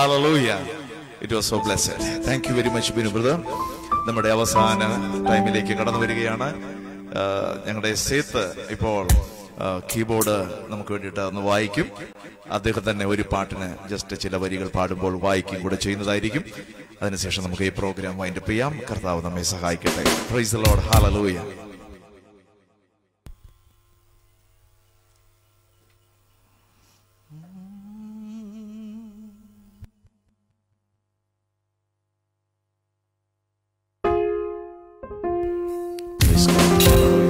Speaker 4: Hallelujah. It was so blessed. Thank you very much, Binu brother. നമ്മുടെ അവസാന ടൈമിലേക്ക് കടന്നു വരികയാണ് ആ, ഞങ്ങളുടെ സേത്ത് ഇപ്പോൾ കീബോർഡ് നമുക്ക് വേണ്ടിയിട്ട് ഒന്ന് വായിക്കും അദ്ദേഹം തന്നെ ഒരു പാട്ടിന് ജസ്റ്റ് ചില വരികൾ പാടുമ്പോൾ വായിക്കും കൂടെ ചെയ്യുന്നതായിരിക്കും അതിനുശേഷം നമുക്ക് ഈ പ്രോഗ്രാം വൈൻഡപ്പ് ചെയ്യാം കർത്താവ് നമ്മെ സഹായിക്കട്ടെ praise Lord hallelujah Praise God.